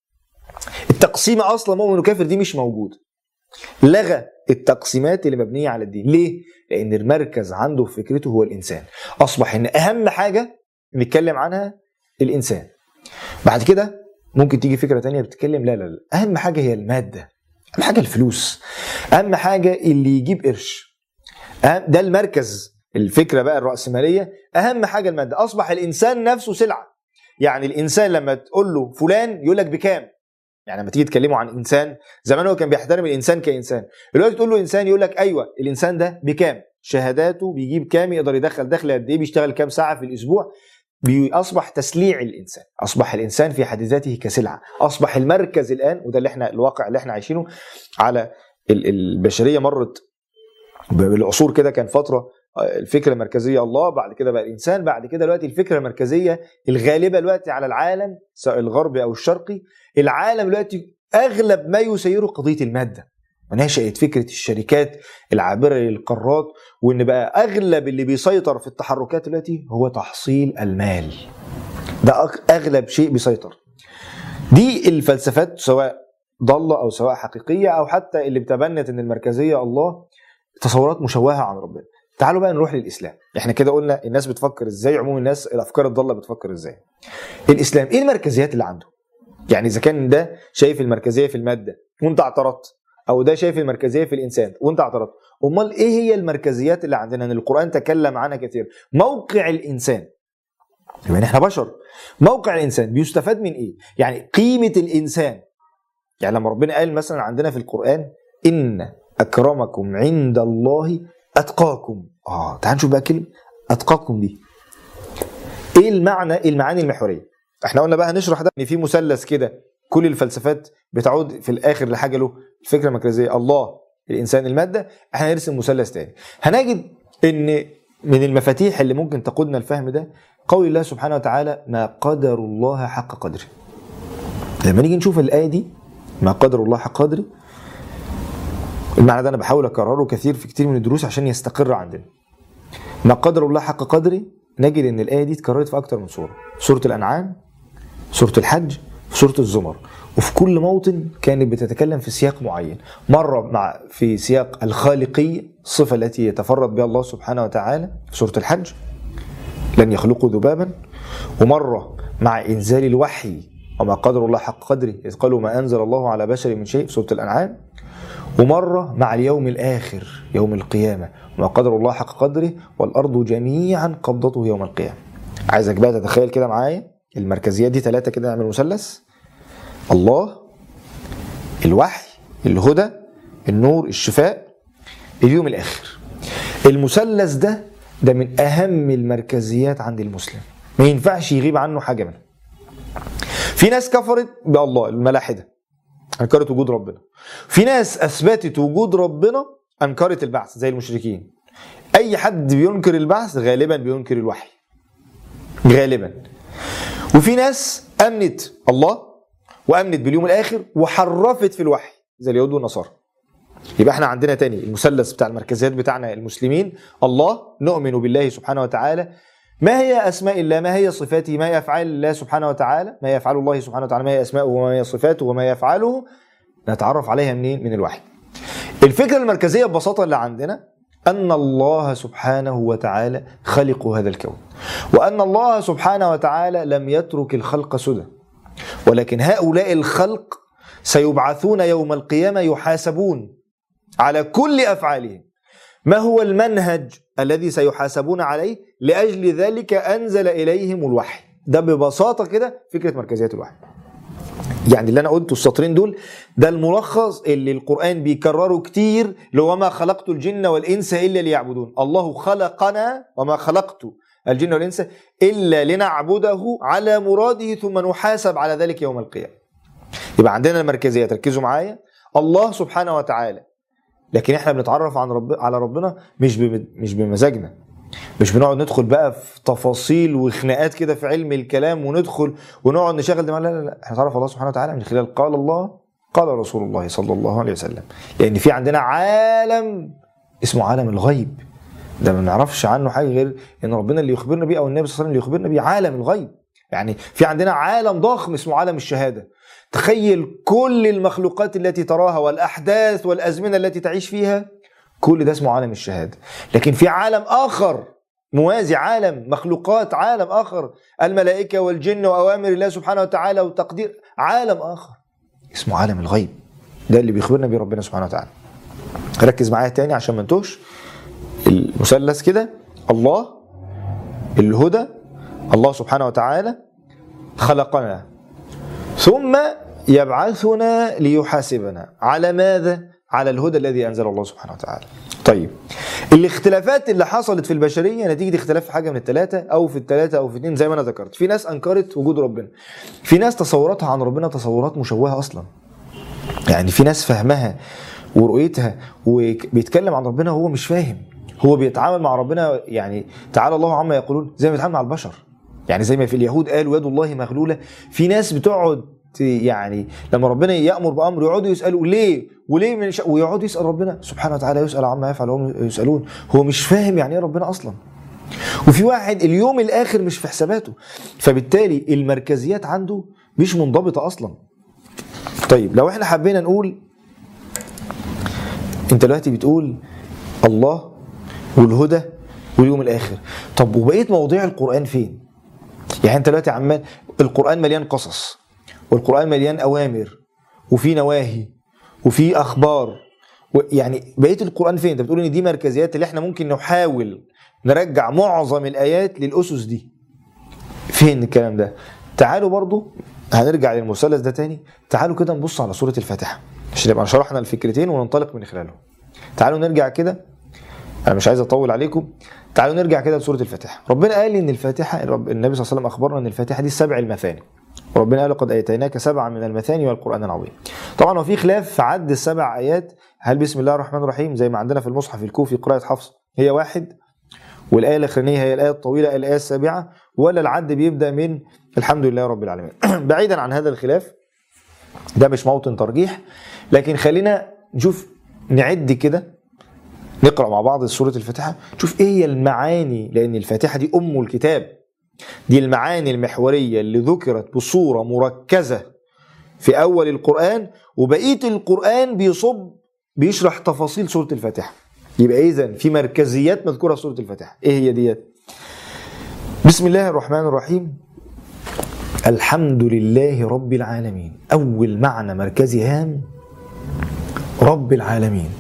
S1: التقسيمه اصلا مؤمن وكافر دي مش موجوده لغى التقسيمات اللي مبنيه على الدين ليه لان المركز عنده في فكرته هو الانسان اصبح ان اهم حاجه نتكلم عنها الانسان بعد كده ممكن تيجي فكره تانية بتتكلم لا لا لا اهم حاجه هي الماده اهم حاجه الفلوس اهم حاجه اللي يجيب قرش أهم ده المركز الفكره بقى الراسماليه اهم حاجه الماده اصبح الانسان نفسه سلعه يعني الانسان لما تقول له فلان يقول لك بكام يعني لما تيجي تكلمه عن انسان زمان هو كان بيحترم الانسان كانسان دلوقتي تقول له انسان يقول لك ايوه الانسان ده بكام شهاداته بيجيب كام يقدر يدخل دخل قد ايه بيشتغل كام ساعه في الاسبوع اصبح تسليع الانسان اصبح الانسان في حد ذاته كسلعه اصبح المركز الان وده اللي احنا الواقع اللي احنا عايشينه على البشريه مرت بالعصور كده كان فتره الفكره المركزيه الله بعد كده بقى الانسان بعد كده دلوقتي الفكره المركزيه الغالبه دلوقتي على العالم سواء الغربي او الشرقي العالم دلوقتي اغلب ما يسيره قضيه الماده ونشأت فكرة الشركات العابرة للقارات وإن بقى أغلب اللي بيسيطر في التحركات دلوقتي هو تحصيل المال ده أغلب شيء بيسيطر دي الفلسفات سواء ضالة أو سواء حقيقية أو حتى اللي بتبنت إن المركزية الله تصورات مشوهة عن ربنا تعالوا بقى نروح للاسلام احنا كده قلنا الناس بتفكر ازاي عموم الناس الافكار الضاله بتفكر ازاي الاسلام ايه المركزيات اللي عنده يعني اذا كان ده شايف المركزيه في الماده وانت اعترضت او ده شايف المركزيه في الانسان وانت اعترضت امال ايه هي المركزيات اللي عندنا ان القران تكلم عنها كثير موقع الانسان يعني احنا بشر موقع الانسان بيستفاد من ايه يعني قيمه الانسان يعني لما ربنا قال مثلا عندنا في القران ان اكرمكم عند الله اتقاكم اه تعال نشوف بقى كلمه اتقاكم دي ايه المعنى إيه المعاني المحوريه احنا قلنا بقى هنشرح ده ان في مثلث كده كل الفلسفات بتعود في الاخر لحاجه له الفكره المركزيه الله الانسان الماده احنا هنرسم مثلث تاني هنجد ان من المفاتيح اللي ممكن تقودنا الفهم ده قول الله سبحانه وتعالى ما قدر الله حق قدره لما نيجي نشوف الايه دي ما قدر الله حق قدره المعنى ده انا بحاول اكرره كثير في كتير من الدروس عشان يستقر عندنا ما قدر الله حق قدره نجد ان الايه دي اتكررت في اكتر من سوره سوره الانعام سوره الحج سوره الزمر وفي كل موطن كانت بتتكلم في سياق معين مرة مع في سياق الخالقية الصفة التي يتفرد بها الله سبحانه وتعالى في سورة الحج لن يخلقوا ذبابا ومرة مع إنزال الوحي وما قدر الله حق قدره إذ قالوا ما أنزل الله على بشر من شيء في سورة الأنعام ومرة مع اليوم الآخر يوم القيامة وما قدر الله حق قدره والأرض جميعا قبضته يوم القيامة عايزك بقى تتخيل كده معايا المركزيات دي ثلاثة كده نعمل مثلث الله الوحي الهدى النور الشفاء اليوم الآخر المثلث ده ده من أهم المركزيات عند المسلم ما ينفعش يغيب عنه حاجة منه في ناس كفرت بالله الملاحدة أنكرت وجود ربنا في ناس أثبتت وجود ربنا أنكرت البعث زي المشركين أي حد بينكر البعث غالبا بينكر الوحي غالبا وفي ناس أمنت الله وامنت باليوم الاخر وحرفت في الوحي زي اليهود والنصارى يبقى احنا عندنا تاني المثلث بتاع المركزيات بتاعنا المسلمين الله نؤمن بالله سبحانه وتعالى ما هي اسماء الله ما هي صفاته ما هي افعال الله سبحانه وتعالى ما يفعل الله سبحانه وتعالى ما هي اسماءه وما هي صفاته وما يفعله نتعرف عليها منين من الوحي الفكره المركزيه ببساطه اللي عندنا ان الله سبحانه وتعالى خلق هذا الكون وان الله سبحانه وتعالى لم يترك الخلق سدى ولكن هؤلاء الخلق سيبعثون يوم القيامة يحاسبون على كل أفعالهم ما هو المنهج الذي سيحاسبون عليه لأجل ذلك أنزل إليهم الوحي ده ببساطة كده فكرة مركزية الوحي يعني اللي انا قلته السطرين دول ده الملخص اللي القران بيكرره كتير لو وما خلقت الجن والانس الا ليعبدون الله خلقنا وما خلقت الجن والإنس إلا لنعبده على مراده ثم نحاسب على ذلك يوم القيامة يبقى عندنا المركزية تركزوا معايا الله سبحانه وتعالى لكن احنا بنتعرف عن رب على ربنا مش مش بمزاجنا مش بنقعد ندخل بقى في تفاصيل وخناقات كده في علم الكلام وندخل ونقعد نشغل دماغنا لا لا لا احنا نتعرف الله سبحانه وتعالى من خلال قال الله قال رسول الله صلى الله عليه وسلم لان في عندنا عالم اسمه عالم الغيب ده ما نعرفش عنه حاجه غير ان ربنا اللي يخبرنا بيه او النبي صلى الله عليه وسلم اللي يخبرنا بيه عالم الغيب يعني في عندنا عالم ضخم اسمه عالم الشهاده تخيل كل المخلوقات التي تراها والاحداث والازمنه التي تعيش فيها كل ده اسمه عالم الشهاده لكن في عالم اخر موازي عالم مخلوقات عالم اخر الملائكه والجن واوامر الله سبحانه وتعالى وتقدير عالم اخر اسمه عالم الغيب ده اللي بيخبرنا بيه ربنا سبحانه وتعالى ركز معايا تاني عشان ما نتوهش المثلث كده الله الهدى الله سبحانه وتعالى خلقنا ثم يبعثنا ليحاسبنا على ماذا؟ على الهدى الذي انزل الله سبحانه وتعالى. طيب الاختلافات اللي حصلت في البشريه نتيجه اختلاف في حاجه من الثلاثه او في الثلاثه او في اثنين زي ما انا ذكرت، في ناس انكرت وجود ربنا. في ناس تصوراتها عن ربنا تصورات مشوهه اصلا. يعني في ناس فهمها ورؤيتها وبيتكلم عن ربنا وهو مش فاهم. هو بيتعامل مع ربنا يعني تعالى الله عما يقولون زي ما بيتعامل مع البشر يعني زي ما في اليهود قالوا يد الله مغلوله في ناس بتقعد يعني لما ربنا يامر بامر يقعدوا يسالوا ليه وليه من ش... ويقعدوا يسال ربنا سبحانه وتعالى يسال عما يفعل وهم يسالون هو مش فاهم يعني ايه ربنا اصلا وفي واحد اليوم الاخر مش في حساباته فبالتالي المركزيات عنده مش منضبطه اصلا طيب لو احنا حبينا نقول انت دلوقتي بتقول الله والهدى واليوم الاخر طب وبقيه مواضيع القران فين يعني انت دلوقتي عمال القران مليان قصص والقران مليان اوامر وفي نواهي وفي اخبار يعني بقيه القران فين انت بتقول ان دي مركزيات اللي احنا ممكن نحاول نرجع معظم الايات للاسس دي فين الكلام ده تعالوا برضو هنرجع للمثلث ده تاني تعالوا كده نبص على سوره الفاتحه عشان يبقى شرحنا الفكرتين وننطلق من خلالهم تعالوا نرجع كده انا مش عايز اطول عليكم تعالوا نرجع كده لسوره الفاتحه ربنا قال ان الفاتحه رب النبي صلى الله عليه وسلم اخبرنا ان الفاتحه دي السبع المثاني وربنا قال قد اتيناك سبعا من المثاني والقران العظيم طبعا وفي خلاف في عد السبع ايات هل بسم الله الرحمن الرحيم زي ما عندنا في المصحف الكوفي قراءه حفص هي واحد والايه الاخرانيه هي الايه الطويله الايه السابعه ولا العد بيبدا من الحمد لله رب العالمين بعيدا عن هذا الخلاف ده مش موطن ترجيح لكن خلينا نشوف نعد كده نقرا مع بعض سوره الفاتحه نشوف ايه هي المعاني لان الفاتحه دي ام الكتاب دي المعاني المحوريه اللي ذكرت بصوره مركزه في اول القران وبقيه القران بيصب بيشرح تفاصيل سوره الفاتحه يبقى اذا في مركزيات مذكوره في سوره الفاتحه ايه هي ديت بسم الله الرحمن الرحيم الحمد لله رب العالمين اول معنى مركزي هام رب العالمين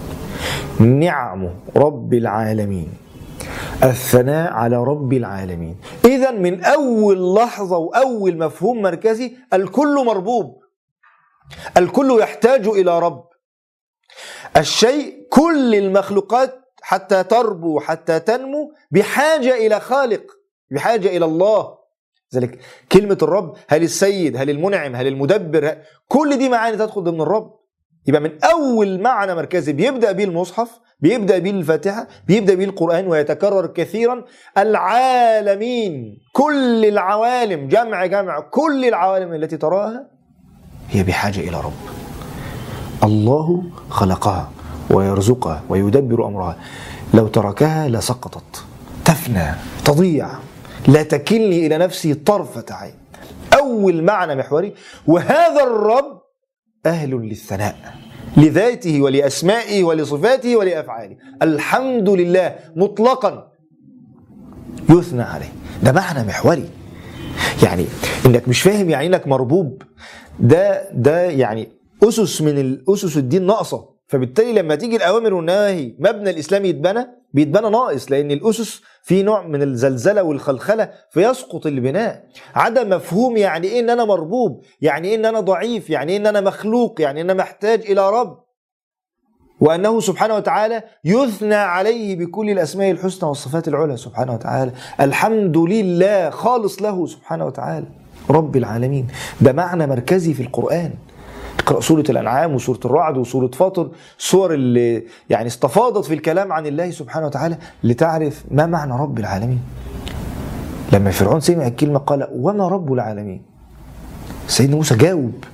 S1: نعم رب العالمين الثناء على رب العالمين اذا من اول لحظه واول مفهوم مركزي الكل مربوب الكل يحتاج الى رب الشيء كل المخلوقات حتى تربو حتى تنمو بحاجه الى خالق بحاجه الى الله ذلك كلمه الرب هل السيد هل المنعم هل المدبر كل دي معاني تدخل ضمن الرب يبقى من اول معنى مركزي بيبدا به المصحف بيبدا به الفاتحه بيبدا به القران ويتكرر كثيرا العالمين كل العوالم جمع جمع كل العوالم التي تراها هي بحاجه الى رب الله خلقها ويرزقها ويدبر امرها لو تركها لسقطت تفنى تضيع لا تكلني الى نفسي طرفه عين اول معنى محوري وهذا الرب اهل للثناء لذاته ولاسمائه ولصفاته ولافعاله الحمد لله مطلقا يثنى عليه ده معنى محوري يعني انك مش فاهم يعني انك مربوب ده ده يعني اسس من الاسس الدين ناقصه فبالتالي لما تيجي الاوامر والنواهي مبنى الاسلام يتبنى بيتبنى ناقص لان الاسس في نوع من الزلزله والخلخله فيسقط البناء عدم مفهوم يعني ايه ان انا مربوب يعني ايه ان انا ضعيف يعني ايه ان انا مخلوق يعني ان انا محتاج الى رب وانه سبحانه وتعالى يثنى عليه بكل الاسماء الحسنى والصفات العلى سبحانه وتعالى الحمد لله خالص له سبحانه وتعالى رب العالمين ده معنى مركزي في القران اقرا سوره الانعام وسوره الرعد وسوره فاطر سور اللي يعني استفاضت في الكلام عن الله سبحانه وتعالى لتعرف ما معنى رب العالمين لما فرعون سمع الكلمه قال وما رب العالمين سيدنا موسى جاوب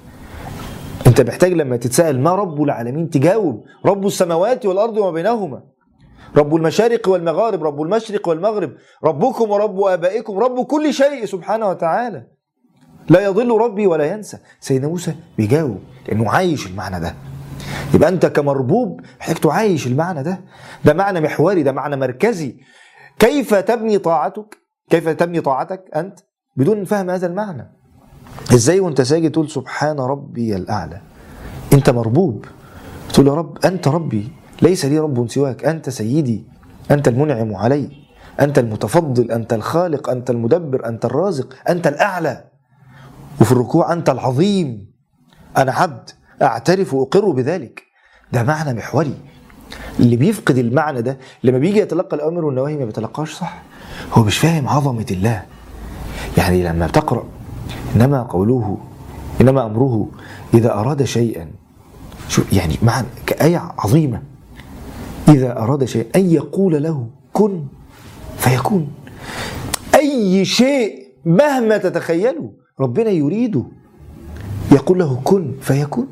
S1: انت محتاج لما تتساءل ما رب العالمين تجاوب رب السماوات والارض وما بينهما رب المشارق والمغارب رب المشرق والمغرب ربكم ورب ابائكم رب كل شيء سبحانه وتعالى لا يضل ربي ولا ينسى سيدنا موسى بيجاوب لانه عايش المعنى ده يبقى انت كمربوب محتاج تعايش المعنى ده ده معنى محوري ده معنى مركزي كيف تبني طاعتك كيف تبني طاعتك انت بدون فهم هذا المعنى ازاي وانت ساجد تقول سبحان ربي الاعلى انت مربوب تقول يا رب انت ربي ليس لي رب سواك انت سيدي انت المنعم علي انت المتفضل انت الخالق انت المدبر انت الرازق انت الاعلى وفي الركوع انت العظيم انا عبد اعترف واقر بذلك ده معنى محوري اللي بيفقد المعنى ده لما بيجي يتلقى الامر والنواهي ما بيتلقاش صح هو مش فاهم عظمه الله يعني لما بتقرا انما قوله انما امره اذا اراد شيئا شو يعني معنى كآية عظيمة إذا أراد شيئا أن يقول له كن فيكون أي شيء مهما تتخيله ربنا يريده يقول له كن فيكون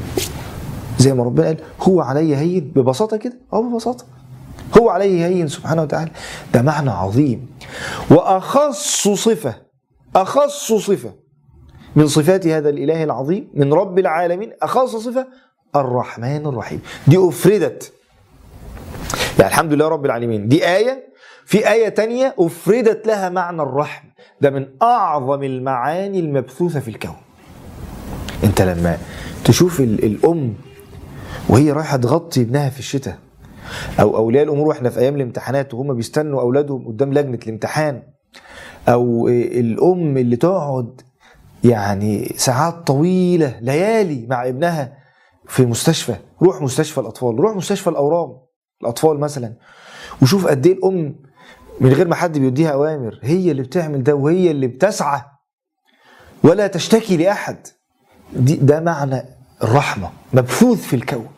S1: زي ما ربنا قال هو علي هين ببساطة كده أو ببساطة هو عليه هين سبحانه وتعالى ده معنى عظيم وأخص صفة أخص صفة من صفات هذا الإله العظيم من رب العالمين أخص صفة الرحمن الرحيم دي أفردت يعني الحمد لله رب العالمين دي آية في آية تانية أفردت لها معنى الرحمة ده من أعظم المعاني المبثوثة في الكون أنت لما تشوف ال- الأم وهي رايحة تغطي ابنها في الشتاء أو أولياء الأمور وإحنا في أيام الامتحانات وهم بيستنوا أولادهم قدام لجنة الامتحان أو الأم اللي تقعد يعني ساعات طويلة ليالي مع ابنها في مستشفى روح مستشفى الأطفال روح مستشفى الأورام الأطفال مثلا وشوف قد إيه الأم من غير ما حد بيديها اوامر هي اللي بتعمل ده وهي اللي بتسعى ولا تشتكي لاحد دي ده معنى الرحمه مبثوث في الكون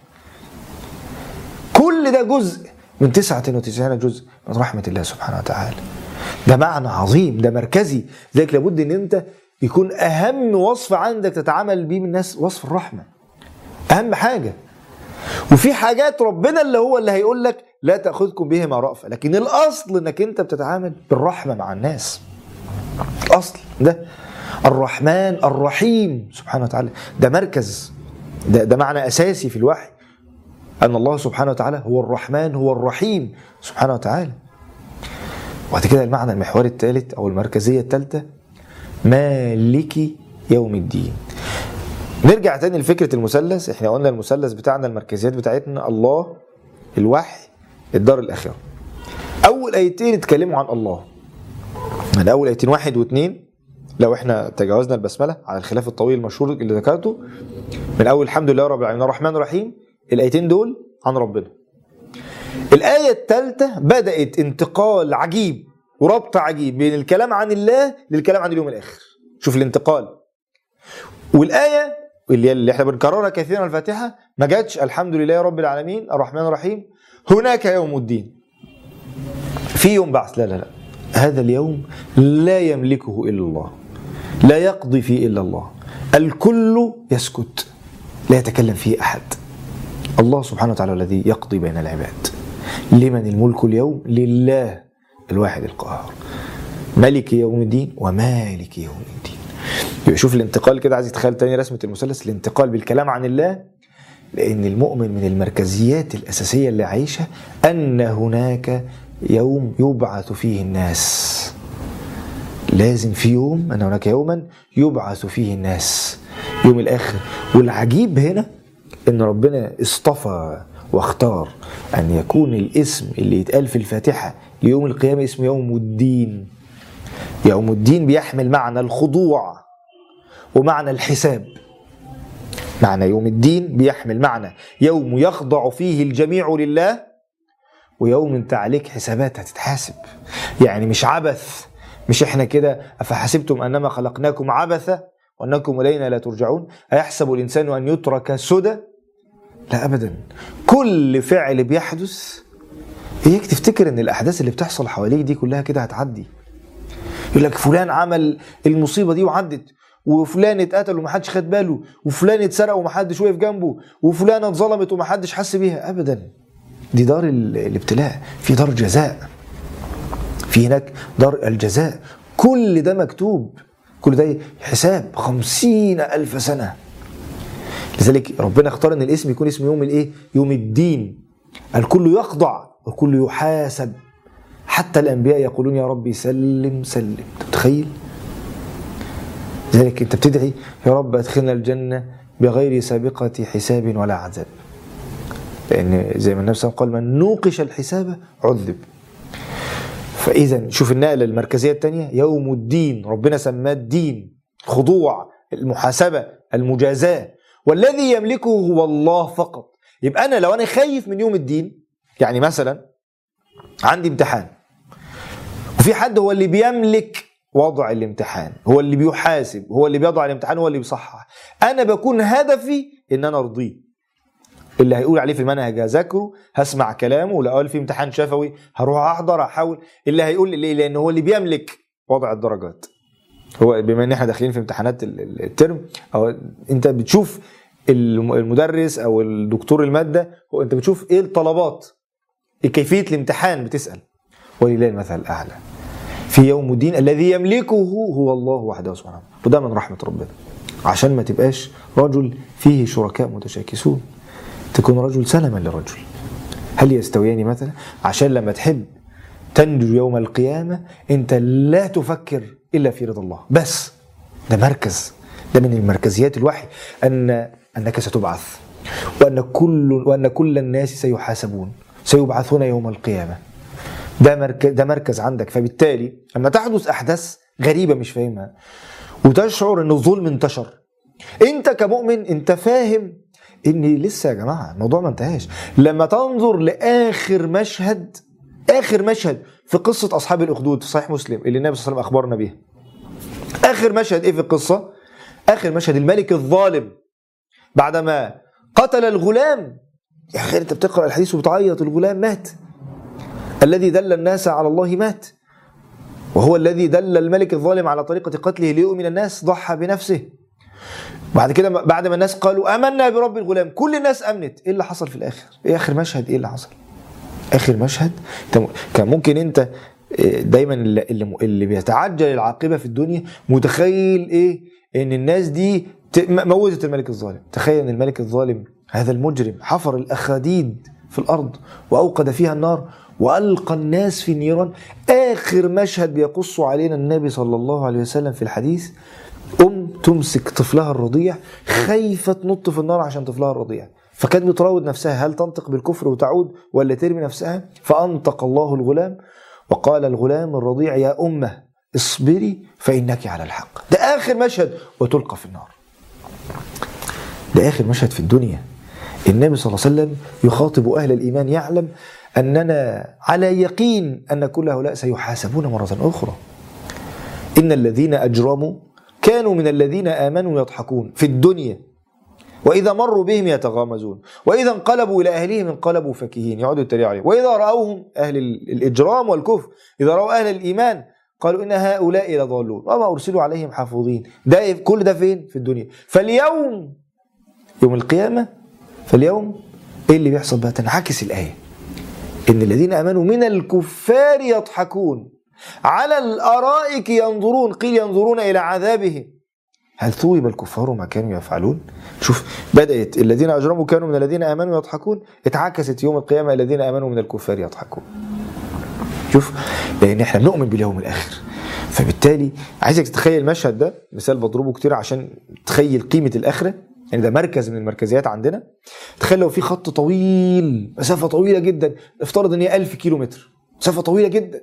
S1: كل ده جزء من 99 جزء من رحمه الله سبحانه وتعالى ده معنى عظيم ده مركزي لذلك لابد ان انت يكون اهم وصف عندك تتعامل بيه من الناس وصف الرحمه اهم حاجه وفي حاجات ربنا اللي هو اللي هيقول لك لا تاخذكم بهما رأفه لكن الاصل انك انت بتتعامل بالرحمه مع الناس الاصل ده الرحمن الرحيم سبحانه وتعالى ده مركز ده, ده معنى اساسي في الوحي ان الله سبحانه وتعالى هو الرحمن هو الرحيم سبحانه وتعالى وبعد كده المعنى المحوري الثالث او المركزيه الثالثه مالك يوم الدين نرجع تاني لفكره المثلث احنا قلنا المثلث بتاعنا المركزيات بتاعتنا الله الوحي الدار الاخره اول ايتين اتكلموا عن الله من اول ايتين واحد واثنين لو احنا تجاوزنا البسمله على الخلاف الطويل المشهور اللي ذكرته من اول الحمد لله رب العالمين الرحمن الرحيم الايتين دول عن ربنا الآية الثالثة بدأت انتقال عجيب وربط عجيب بين الكلام عن الله للكلام عن اليوم الآخر شوف الانتقال والآية اللي اللي احنا بنكررها كثيرا الفاتحة ما جاتش الحمد لله رب العالمين الرحمن الرحيم هناك يوم الدين في يوم بعث لا لا لا هذا اليوم لا يملكه إلا الله لا يقضي فيه إلا الله الكل يسكت لا يتكلم فيه أحد الله سبحانه وتعالى الذي يقضي بين العباد لمن الملك اليوم لله الواحد القهار ملك يوم الدين ومالك يوم الدين يبقى شوف الانتقال كده عايز يتخيل تاني رسمة المثلث الانتقال بالكلام عن الله لأن المؤمن من المركزيات الأساسية اللي عايشها أن هناك يوم يبعث فيه الناس لازم في يوم أن هناك يوما يبعث فيه الناس يوم الآخر والعجيب هنا ان ربنا اصطفى واختار ان يكون الاسم اللي يتقال في الفاتحه ليوم القيامه اسمه يوم الدين يوم الدين بيحمل معنى الخضوع ومعنى الحساب معنى يوم الدين بيحمل معنى يوم يخضع فيه الجميع لله ويوم انت عليك حسابات هتتحاسب يعني مش عبث مش احنا كده افحسبتم انما خلقناكم عبثا وانكم الينا لا ترجعون ايحسب الانسان ان يترك سدى لا ابدا كل فعل بيحدث اياك تفتكر ان الاحداث اللي بتحصل حواليك دي كلها كده هتعدي يقول لك فلان عمل المصيبه دي وعدت وفلان اتقتل ومحدش خد باله وفلان اتسرق ومحدش وقف جنبه وفلانه اتظلمت ومحدش حس بيها ابدا دي دار ال- الابتلاء في دار جزاء في هناك دار الجزاء كل ده مكتوب كل ده حساب خمسين ألف سنة لذلك ربنا اختار ان الاسم يكون اسم يوم الايه يوم الدين الكل يخضع والكل يحاسب حتى الانبياء يقولون يا ربي سلم سلم أنت متخيل لذلك انت بتدعي يا رب ادخلنا الجنه بغير سابقه حساب ولا عذاب لان زي ما النبي صلى الله عليه وسلم قال من نوقش الحساب عذب فاذا شوف النقله المركزيه الثانيه يوم الدين ربنا سماه الدين خضوع المحاسبه المجازاه والذي يملكه هو الله فقط يبقى انا لو انا خايف من يوم الدين يعني مثلا عندي امتحان وفي حد هو اللي بيملك وضع الامتحان هو اللي بيحاسب هو اللي بيضع الامتحان هو اللي بيصحح انا بكون هدفي ان انا ارضيه اللي هيقول عليه في المنهج هذاكره هسمع كلامه لو قال في امتحان شفوي هروح احضر احاول اللي هيقول ليه لان هو اللي بيملك وضع الدرجات هو بما ان احنا داخلين في امتحانات ال- ال- الترم او انت بتشوف الم- المدرس او الدكتور الماده هو انت بتشوف ايه الطلبات كيفيه الامتحان بتسال ولله المثل الاعلى في يوم الدين الذي يملكه هو الله وحده سبحانه وده من رحمه ربنا عشان ما تبقاش رجل فيه شركاء متشاكسون تكون رجل سلما لرجل هل يستويان مثلا عشان لما تحب تنجو يوم القيامة أنت لا تفكر إلا في رضا الله بس ده مركز ده من المركزيات الوحي أن أنك ستبعث وأن كل وأن كل الناس سيحاسبون سيبعثون يوم القيامة ده مركز ده مركز عندك فبالتالي لما تحدث أحداث غريبة مش فاهمها وتشعر أن الظلم انتشر أنت كمؤمن أنت فاهم ان لسه يا جماعه الموضوع ما انتهاش لما تنظر لاخر مشهد اخر مشهد في قصه اصحاب الاخدود في صحيح مسلم اللي النبي صلى الله عليه وسلم اخبرنا بيها اخر مشهد ايه في القصه اخر مشهد الملك الظالم بعدما قتل الغلام يا اخي انت بتقرا الحديث وبتعيط الغلام مات الذي دل الناس على الله مات وهو الذي دل الملك الظالم على طريقة قتله ليؤمن الناس ضحى بنفسه بعد كده بعد ما الناس قالوا آمنا برب الغلام كل الناس آمنت إيه اللي حصل في الآخر إيه آخر مشهد إيه اللي حصل آخر مشهد كان ممكن أنت دايما اللي, اللي بيتعجل العاقبة في الدنيا متخيل إيه إن الناس دي موتت الملك الظالم تخيل ان الملك الظالم هذا المجرم حفر الاخاديد في الارض واوقد فيها النار والقى الناس في النيران اخر مشهد بيقص علينا النبي صلى الله عليه وسلم في الحديث ام تمسك طفلها الرضيع خايفه تنط في النار عشان طفلها الرضيع فكانت بتراود نفسها هل تنطق بالكفر وتعود ولا ترمي نفسها فانطق الله الغلام وقال الغلام الرضيع يا امه اصبري فانك على الحق ده اخر مشهد وتلقى في النار ده آخر مشهد في الدنيا النبي صلى الله عليه وسلم يخاطب أهل الإيمان يعلم أننا على يقين أن كل هؤلاء سيحاسبون مرة أخرى إن الذين أجرموا كانوا من الذين آمنوا يضحكون في الدنيا وإذا مروا بهم يتغامزون وإذا انقلبوا إلى أهلهم انقلبوا فكهين يقعدوا يتريقوا عليهم وإذا رأوهم أهل الإجرام والكفر إذا رأوا أهل الإيمان قالوا إن هؤلاء لضالون وما أرسلوا عليهم حافظين ده كل ده فين في الدنيا فاليوم يوم القيامة فاليوم ايه اللي بيحصل بقى تنعكس الآية إن الذين آمنوا من الكفار يضحكون على الأرائك ينظرون قيل ينظرون إلى عذابه هل ثوب الكفار ما كانوا يفعلون شوف بدأت الذين أجرموا كانوا من الذين آمنوا يضحكون اتعكست يوم القيامة الذين آمنوا من الكفار يضحكون شوف لأن احنا بنؤمن باليوم الآخر فبالتالي عايزك تتخيل المشهد ده مثال بضربه كتير عشان تخيل قيمة الآخرة يعني ده مركز من المركزيات عندنا تخيل لو في خط طويل مسافه طويله جدا افترض ان هي 1000 كيلو متر مسافه طويله جدا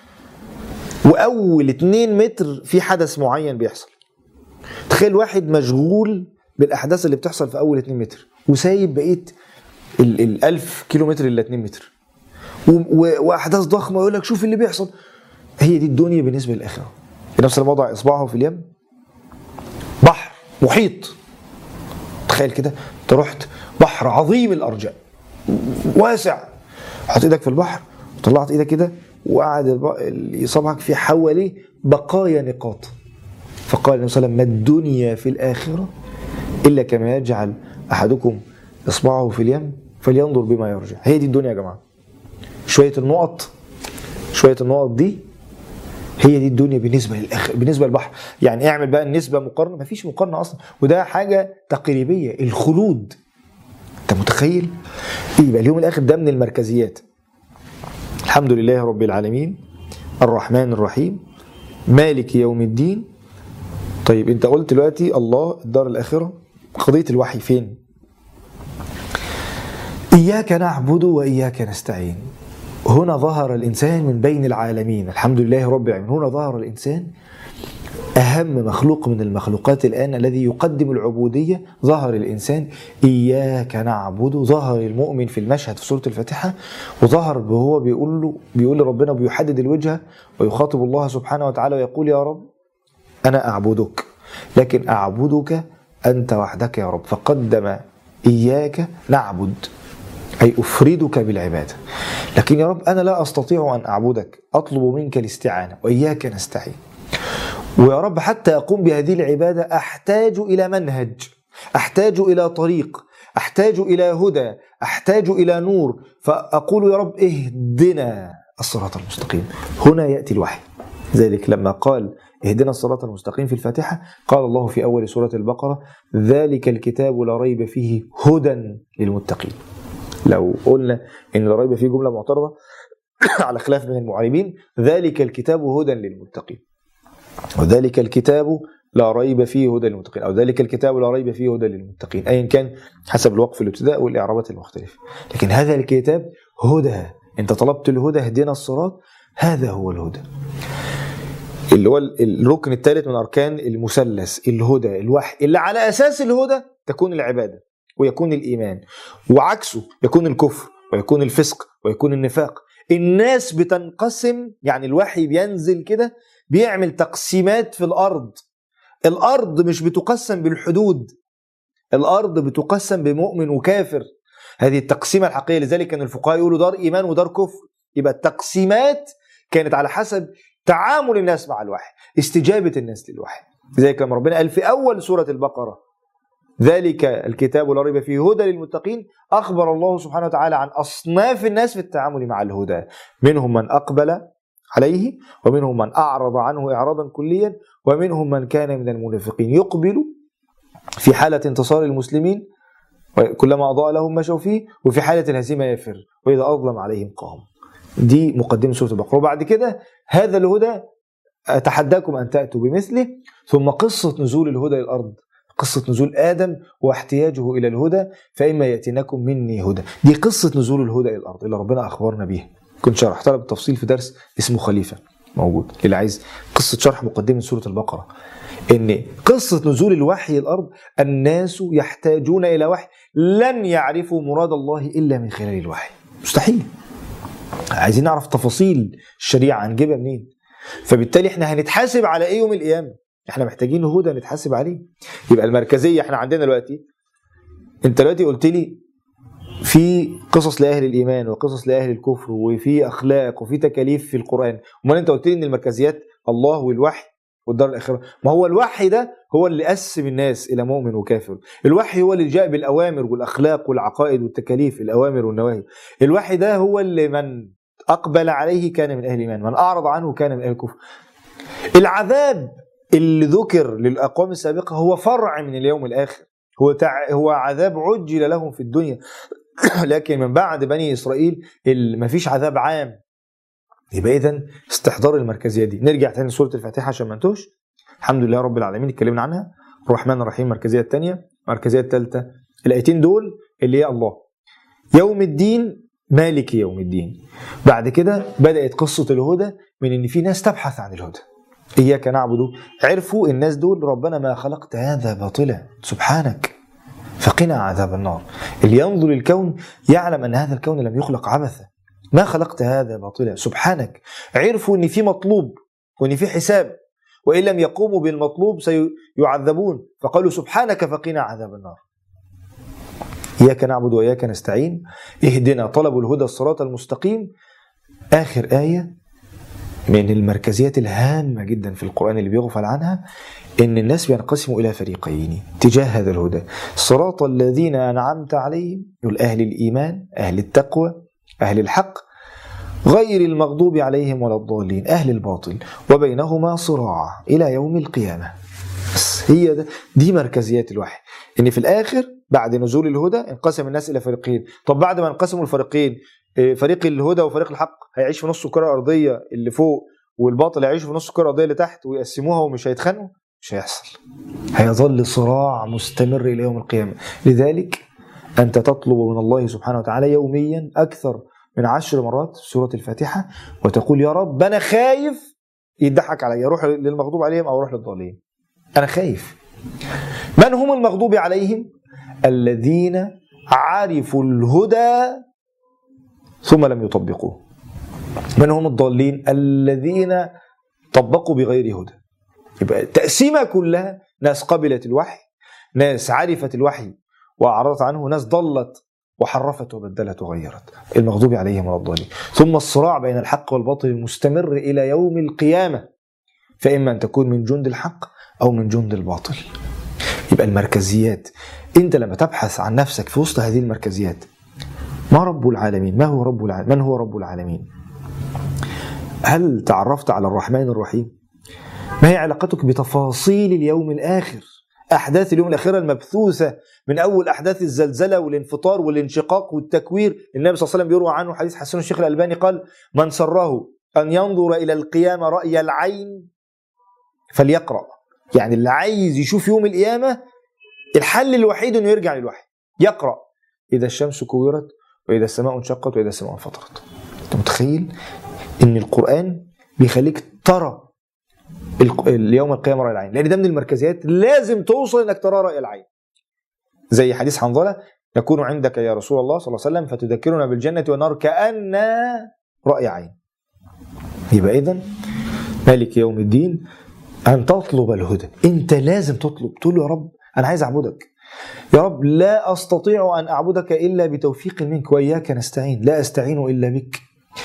S1: واول 2 متر في حدث معين بيحصل تخيل واحد مشغول بالاحداث اللي بتحصل في اول 2 متر وسايب بقيه ال 1000 كيلو متر الا 2 متر واحداث ضخمه يقول لك شوف اللي بيحصل هي دي الدنيا بالنسبه للاخره نفس وضع اصبعه في اليم بحر محيط تخيل كده انت رحت بحر عظيم الارجاء واسع حط ايدك في البحر وطلعت ايدك كده وقعد صبعك في حواليه بقايا نقاط فقال النبي صلى الله عليه وسلم ما الدنيا في الاخره الا كما يجعل احدكم اصبعه في اليم فلينظر بما يرجع هي دي الدنيا يا جماعه شويه النقط شويه النقط دي هي دي الدنيا بالنسبه للاخر بالنسبه للبحر يعني اعمل بقى النسبه مقارنه مفيش مقارنه اصلا وده حاجه تقريبيه الخلود انت متخيل يبقى اليوم الاخر ده من المركزيات الحمد لله رب العالمين الرحمن الرحيم مالك يوم الدين طيب انت قلت دلوقتي الله الدار الاخره قضيه الوحي فين اياك نعبد واياك نستعين هنا ظهر الإنسان من بين العالمين الحمد لله رب العالمين هنا ظهر الإنسان أهم مخلوق من المخلوقات الآن الذي يقدم العبودية ظهر الإنسان إياك نعبد ظهر المؤمن في المشهد في سورة الفاتحة وظهر وهو بيقول له بيقول لربنا بيحدد الوجهة ويخاطب الله سبحانه وتعالى ويقول يا رب أنا أعبدك لكن أعبدك أنت وحدك يا رب فقدم إياك نعبد أي أفردك بالعبادة لكن يا رب أنا لا أستطيع أن أعبدك أطلب منك الاستعانة وإياك نستعين ويا رب حتى أقوم بهذه العبادة أحتاج إلى منهج أحتاج إلى طريق أحتاج إلى هدى أحتاج إلى نور فأقول يا رب اهدنا الصراط المستقيم هنا يأتي الوحي ذلك لما قال اهدنا الصراط المستقيم في الفاتحة قال الله في أول سورة البقرة ذلك الكتاب لا ريب فيه هدى للمتقين لو قلنا ان لا ريب فيه جمله معترضه على خلاف من المعربين ذلك الكتاب هدى للمتقين وذلك الكتاب لا ريب فيه هدى للمتقين او ذلك الكتاب لا ريب فيه هدى للمتقين ايا كان حسب الوقف الابتداء والاعرابات المختلفه لكن هذا الكتاب هدى انت طلبت الهدى اهدنا الصراط هذا هو الهدى اللي هو الركن الثالث من اركان المثلث الهدى الوحي اللي على اساس الهدى تكون العباده ويكون الايمان وعكسه يكون الكفر ويكون الفسق ويكون النفاق الناس بتنقسم يعني الوحي بينزل كده بيعمل تقسيمات في الارض الارض مش بتقسم بالحدود الارض بتقسم بمؤمن وكافر هذه التقسيمه الحقيقيه لذلك كان الفقهاء يقولوا دار ايمان ودار كفر يبقى التقسيمات كانت على حسب تعامل الناس مع الوحي استجابه الناس للوحي لذلك لما ربنا قال في اول سوره البقره ذلك الكتاب لا ريب فيه هدى للمتقين اخبر الله سبحانه وتعالى عن اصناف الناس في التعامل مع الهدى منهم من اقبل عليه ومنهم من اعرض عنه اعراضا كليا ومنهم من كان من المنافقين يقبل في حاله انتصار المسلمين كلما اضاء لهم مشوا فيه وفي حاله الهزيمه يفر واذا اظلم عليهم قام دي مقدمه سوره البقره وبعد كده هذا الهدى اتحداكم ان تاتوا بمثله ثم قصه نزول الهدى للارض قصة نزول آدم واحتياجه إلى الهدى فإما يأتينكم مني هدى دي قصة نزول الهدى إلى الأرض اللي ربنا أخبرنا بيها كنت شرحتها بالتفصيل في درس اسمه خليفة موجود اللي عايز قصة شرح مقدمة سورة البقرة ان قصة نزول الوحي الأرض الناس يحتاجون إلى وحي لن يعرفوا مراد الله إلا من خلال الوحي مستحيل عايزين نعرف تفاصيل الشريعة هنجيبها منين فبالتالي احنا هنتحاسب على ايه يوم القيامة احنا محتاجين هدى نتحاسب عليه يبقى المركزية احنا عندنا دلوقتي انت دلوقتي قلت لي في قصص لاهل الايمان وقصص لاهل الكفر وفي اخلاق وفي تكاليف في القران امال انت قلت لي ان المركزيات الله والوحي والدار الاخره ما هو الوحي ده هو اللي قسم الناس الى مؤمن وكافر الوحي هو اللي جاء بالاوامر والاخلاق والعقائد والتكاليف الاوامر والنواهي الوحي ده هو اللي من اقبل عليه كان من اهل الايمان من اعرض عنه كان من اهل الكفر العذاب اللي ذكر للاقوام السابقه هو فرع من اليوم الاخر هو تع... هو عذاب عجل لهم في الدنيا لكن من بعد بني اسرائيل ما فيش عذاب عام يبقى اذا استحضار المركزيه دي نرجع تاني لسوره الفاتحه عشان ما نتوهش الحمد لله رب العالمين اتكلمنا عنها الرحمن الرحيم المركزيه الثانيه المركزيه الثالثه الايتين دول اللي هي الله يوم الدين مالك يوم الدين بعد كده بدات قصه الهدى من ان في ناس تبحث عن الهدى اياك نعبد عرفوا الناس دول ربنا ما خلقت هذا باطلا سبحانك فقنا عذاب النار اللي ينظر الكون يعلم ان هذا الكون لم يخلق عبثا ما خلقت هذا باطلا سبحانك عرفوا ان في مطلوب وان في حساب وان لم يقوموا بالمطلوب سيعذبون فقالوا سبحانك فقنا عذاب النار اياك نعبد واياك نستعين اهدنا طلب الهدى الصراط المستقيم اخر ايه من المركزيات الهامه جدا في القران اللي بيغفل عنها ان الناس بينقسموا الى فريقين تجاه هذا الهدى صراط الذين انعمت عليهم يقول اهل الايمان اهل التقوى اهل الحق غير المغضوب عليهم ولا الضالين اهل الباطل وبينهما صراع الى يوم القيامه بس هي ده دي مركزيات الوحي ان في الاخر بعد نزول الهدى انقسم الناس الى فريقين طب بعد ما انقسموا الفريقين فريق الهدى وفريق الحق هيعيش في نص الكره الارضيه اللي فوق والباطل هيعيش في نص الكره الارضيه اللي تحت ويقسموها ومش هيتخانقوا مش هيحصل هيظل صراع مستمر الى يوم القيامه لذلك انت تطلب من الله سبحانه وتعالى يوميا اكثر من عشر مرات في سوره الفاتحه وتقول يا رب انا خايف يضحك عليا اروح للمغضوب عليهم او اروح للضالين انا خايف من هم المغضوب عليهم الذين عرفوا الهدى ثم لم يطبقوه من هم الضالين الذين طبقوا بغير هدى يبقى التقسيمه كلها ناس قبلت الوحي ناس عرفت الوحي واعرضت عنه ناس ضلت وحرفت وبدلت وغيرت المغضوب عليهم ولا الضالين ثم الصراع بين الحق والباطل المستمر الى يوم القيامه فاما ان تكون من جند الحق او من جند الباطل يبقى المركزيات انت لما تبحث عن نفسك في وسط هذه المركزيات ما رب العالمين ما هو رب العالمين من هو رب العالمين هل تعرفت على الرحمن الرحيم ما هي علاقتك بتفاصيل اليوم الآخر أحداث اليوم الأخيرة المبثوثة من أول أحداث الزلزلة والانفطار والانشقاق والتكوير النبي صلى الله عليه وسلم بيروى عنه حديث حسن الشيخ الألباني قال من سره أن ينظر إلى القيامة رأي العين فليقرأ يعني اللي عايز يشوف يوم القيامة الحل الوحيد انه يرجع للوحي يقرأ إذا الشمس كورت وإذا السماء انشقت وإذا السماء انفطرت أنت متخيل إن القرآن بيخليك ترى اليوم القيامة رأي العين لأن ده من المركزيات لازم توصل إنك ترى رأي العين زي حديث حنظلة نكون عندك يا رسول الله صلى الله عليه وسلم فتذكرنا بالجنة والنار كأن رأي عين يبقى إذا مالك يوم الدين أن تطلب الهدى أنت لازم تطلب تقول له يا رب أنا عايز أعبدك يا رب لا أستطيع أن أعبدك إلا بتوفيق منك وإياك نستعين لا أستعين إلا بك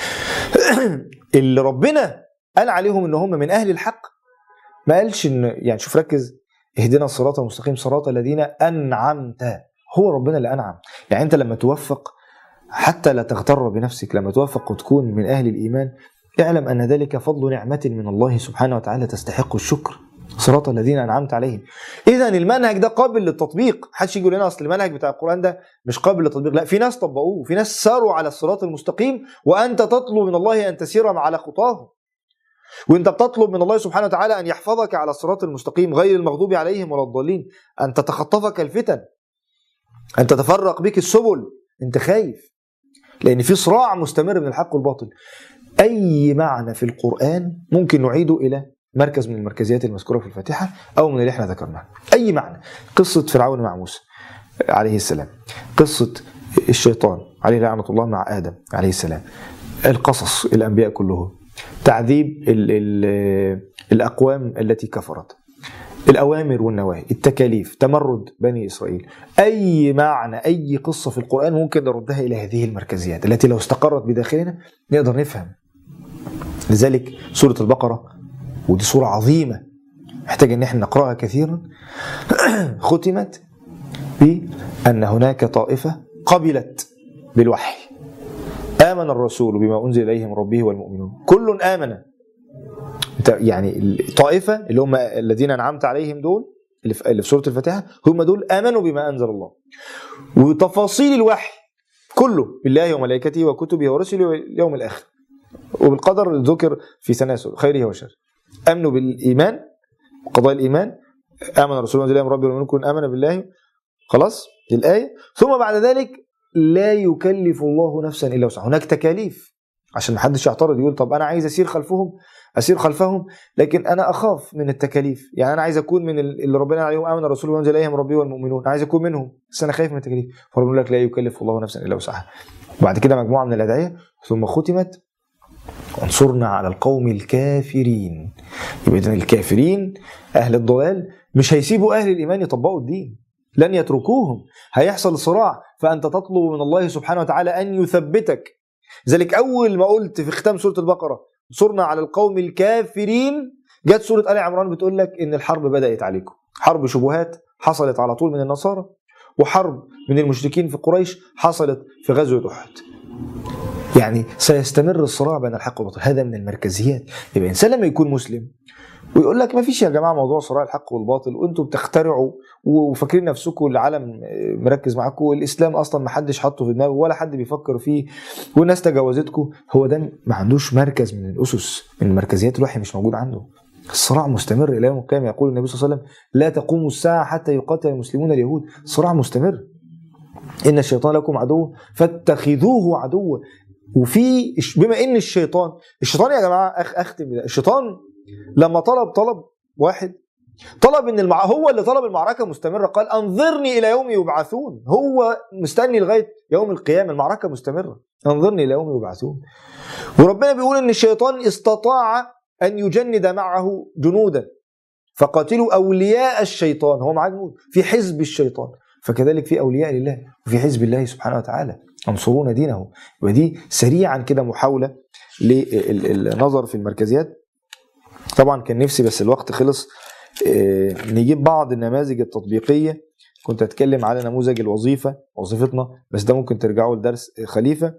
S1: اللي ربنا قال عليهم ان هم من اهل الحق ما قالش ان يعني شوف ركز اهدنا الصراط المستقيم صراط الذين انعمت هو ربنا اللي انعم يعني انت لما توفق حتى لا تغتر بنفسك لما توفق وتكون من اهل الايمان اعلم ان ذلك فضل نعمه من الله سبحانه وتعالى تستحق الشكر صراط الذين انعمت عليهم اذا المنهج ده قابل للتطبيق محدش يجي يقول لنا اصل المنهج بتاع القران ده مش قابل للتطبيق لا في ناس طبقوه في ناس ساروا على الصراط المستقيم وانت تطلب من الله ان تسير على خطاهم وانت بتطلب من الله سبحانه وتعالى ان يحفظك على الصراط المستقيم غير المغضوب عليهم ولا الضالين ان تتخطفك الفتن ان تتفرق بك السبل انت خايف لان في صراع مستمر من الحق والباطل اي معنى في القران ممكن نعيده الى مركز من المركزيات المذكوره في الفاتحه او من اللي احنا ذكرناه اي معنى قصه فرعون مع موسى عليه السلام قصه الشيطان عليه لعنه الله مع ادم عليه السلام القصص الانبياء كلهم تعذيب ال ال الاقوام التي كفرت الاوامر والنواهي التكاليف تمرد بني اسرائيل اي معنى اي قصه في القران ممكن نردها الى هذه المركزيات التي لو استقرت بداخلنا نقدر نفهم لذلك سوره البقره ودي سوره عظيمه محتاج ان احنا نقراها كثيرا ختمت بان هناك طائفه قبلت بالوحي آمن الرسول بما أنزل إليه من ربه والمؤمنون كل آمن انت يعني الطائفة اللي هم الذين أنعمت عليهم دول اللي في اللي في سورة الفاتحة هم دول آمنوا بما أنزل الله وتفاصيل الوحي كله بالله وملائكته وكتبه ورسله واليوم الآخر وبالقدر ذكر في تناسل خيره وشره امنوا بالايمان قضاء الايمان امن الرسول بما انزل من ربه والمؤمنون امن بالله خلاص الايه ثم بعد ذلك لا يكلف الله نفسا الا وسعها هناك تكاليف عشان محدش يعترض يقول طب انا عايز اسير خلفهم اسير خلفهم لكن انا اخاف من التكاليف يعني انا عايز اكون من اللي ربنا عليهم امن الرسول وانزل اليهم ربي والمؤمنون عايز اكون منهم بس انا خايف من التكاليف فربنا يقول لك لا يكلف الله نفسا الا وسعها وبعد كده مجموعه من الادعيه ثم ختمت انصرنا على القوم الكافرين يبقى اذا الكافرين اهل الضلال مش هيسيبوا اهل الايمان يطبقوا الدين لن يتركوهم هيحصل صراع فانت تطلب من الله سبحانه وتعالى ان يثبتك ذلك اول ما قلت في ختام سوره البقره انصرنا على القوم الكافرين جت سوره ال عمران بتقول لك ان الحرب بدات عليكم حرب شبهات حصلت على طول من النصارى وحرب من المشركين في قريش حصلت في غزوه احد يعني سيستمر الصراع بين الحق والباطل هذا من المركزيات يبقى الانسان لما يكون مسلم ويقول لك ما فيش يا جماعه موضوع صراع الحق والباطل وانتم بتخترعوا وفاكرين نفسكم العالم مركز معاكم والاسلام اصلا ما حدش حاطه في دماغه ولا حد بيفكر فيه والناس تجاوزتكم هو ده ما عندوش مركز من الاسس من المركزيات الوحي مش موجود عنده الصراع مستمر الى يوم القيامه يقول النبي صلى الله عليه وسلم لا تقوم الساعه حتى يقاتل المسلمون اليهود صراع مستمر ان الشيطان لكم عدو فاتخذوه عدوا وفي بما ان الشيطان الشيطان يا جماعه أخ اختم بده الشيطان لما طلب طلب واحد طلب ان المع... هو اللي طلب المعركه مستمره قال انظرني الى يوم يبعثون هو مستني لغايه يوم القيامه المعركه مستمره انظرني الى يوم يبعثون وربنا بيقول ان الشيطان استطاع ان يجند معه جنودا فقاتلوا اولياء الشيطان هو معاه جنود في حزب الشيطان فكذلك في اولياء لله وفي حزب الله سبحانه وتعالى ينصرون دينه ودي سريعا كده محاوله للنظر في المركزيات طبعا كان نفسي بس الوقت خلص نجيب بعض النماذج التطبيقيه كنت اتكلم على نموذج الوظيفه وظيفتنا بس ده ممكن ترجعوا لدرس خليفه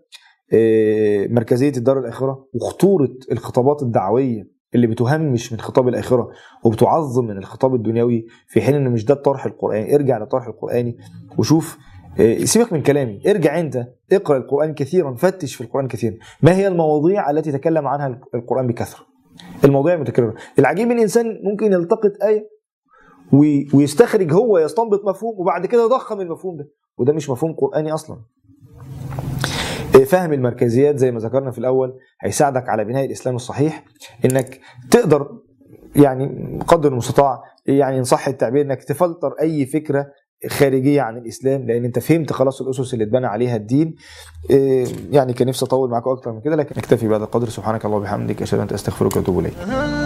S1: مركزيه الدار الاخره وخطوره الخطابات الدعويه اللي بتهمش من خطاب الاخره وبتعظم من الخطاب الدنيوي في حين ان مش ده الطرح القراني ارجع للطرح القراني وشوف سيبك من كلامي ارجع انت اقرا القران كثيرا فتش في القران كثيرا ما هي المواضيع التي تكلم عنها القران بكثره المواضيع المتكرره العجيب ان الانسان ممكن يلتقط ايه ويستخرج هو يستنبط مفهوم وبعد كده يضخم المفهوم ده وده مش مفهوم قراني اصلا فهم المركزيات زي ما ذكرنا في الاول هيساعدك على بناء الاسلام الصحيح انك تقدر يعني قدر المستطاع يعني ان صح التعبير انك تفلتر اي فكره خارجيه عن الاسلام لان انت فهمت خلاص الاسس اللي اتبنى عليها الدين إيه، يعني كان نفسي اطول معاكم اكتر من كده لكن نكتفي بهذا القدر سبحانك اللهم وبحمدك اشهد ان لا اله الا انت استغفرك واتوب اليك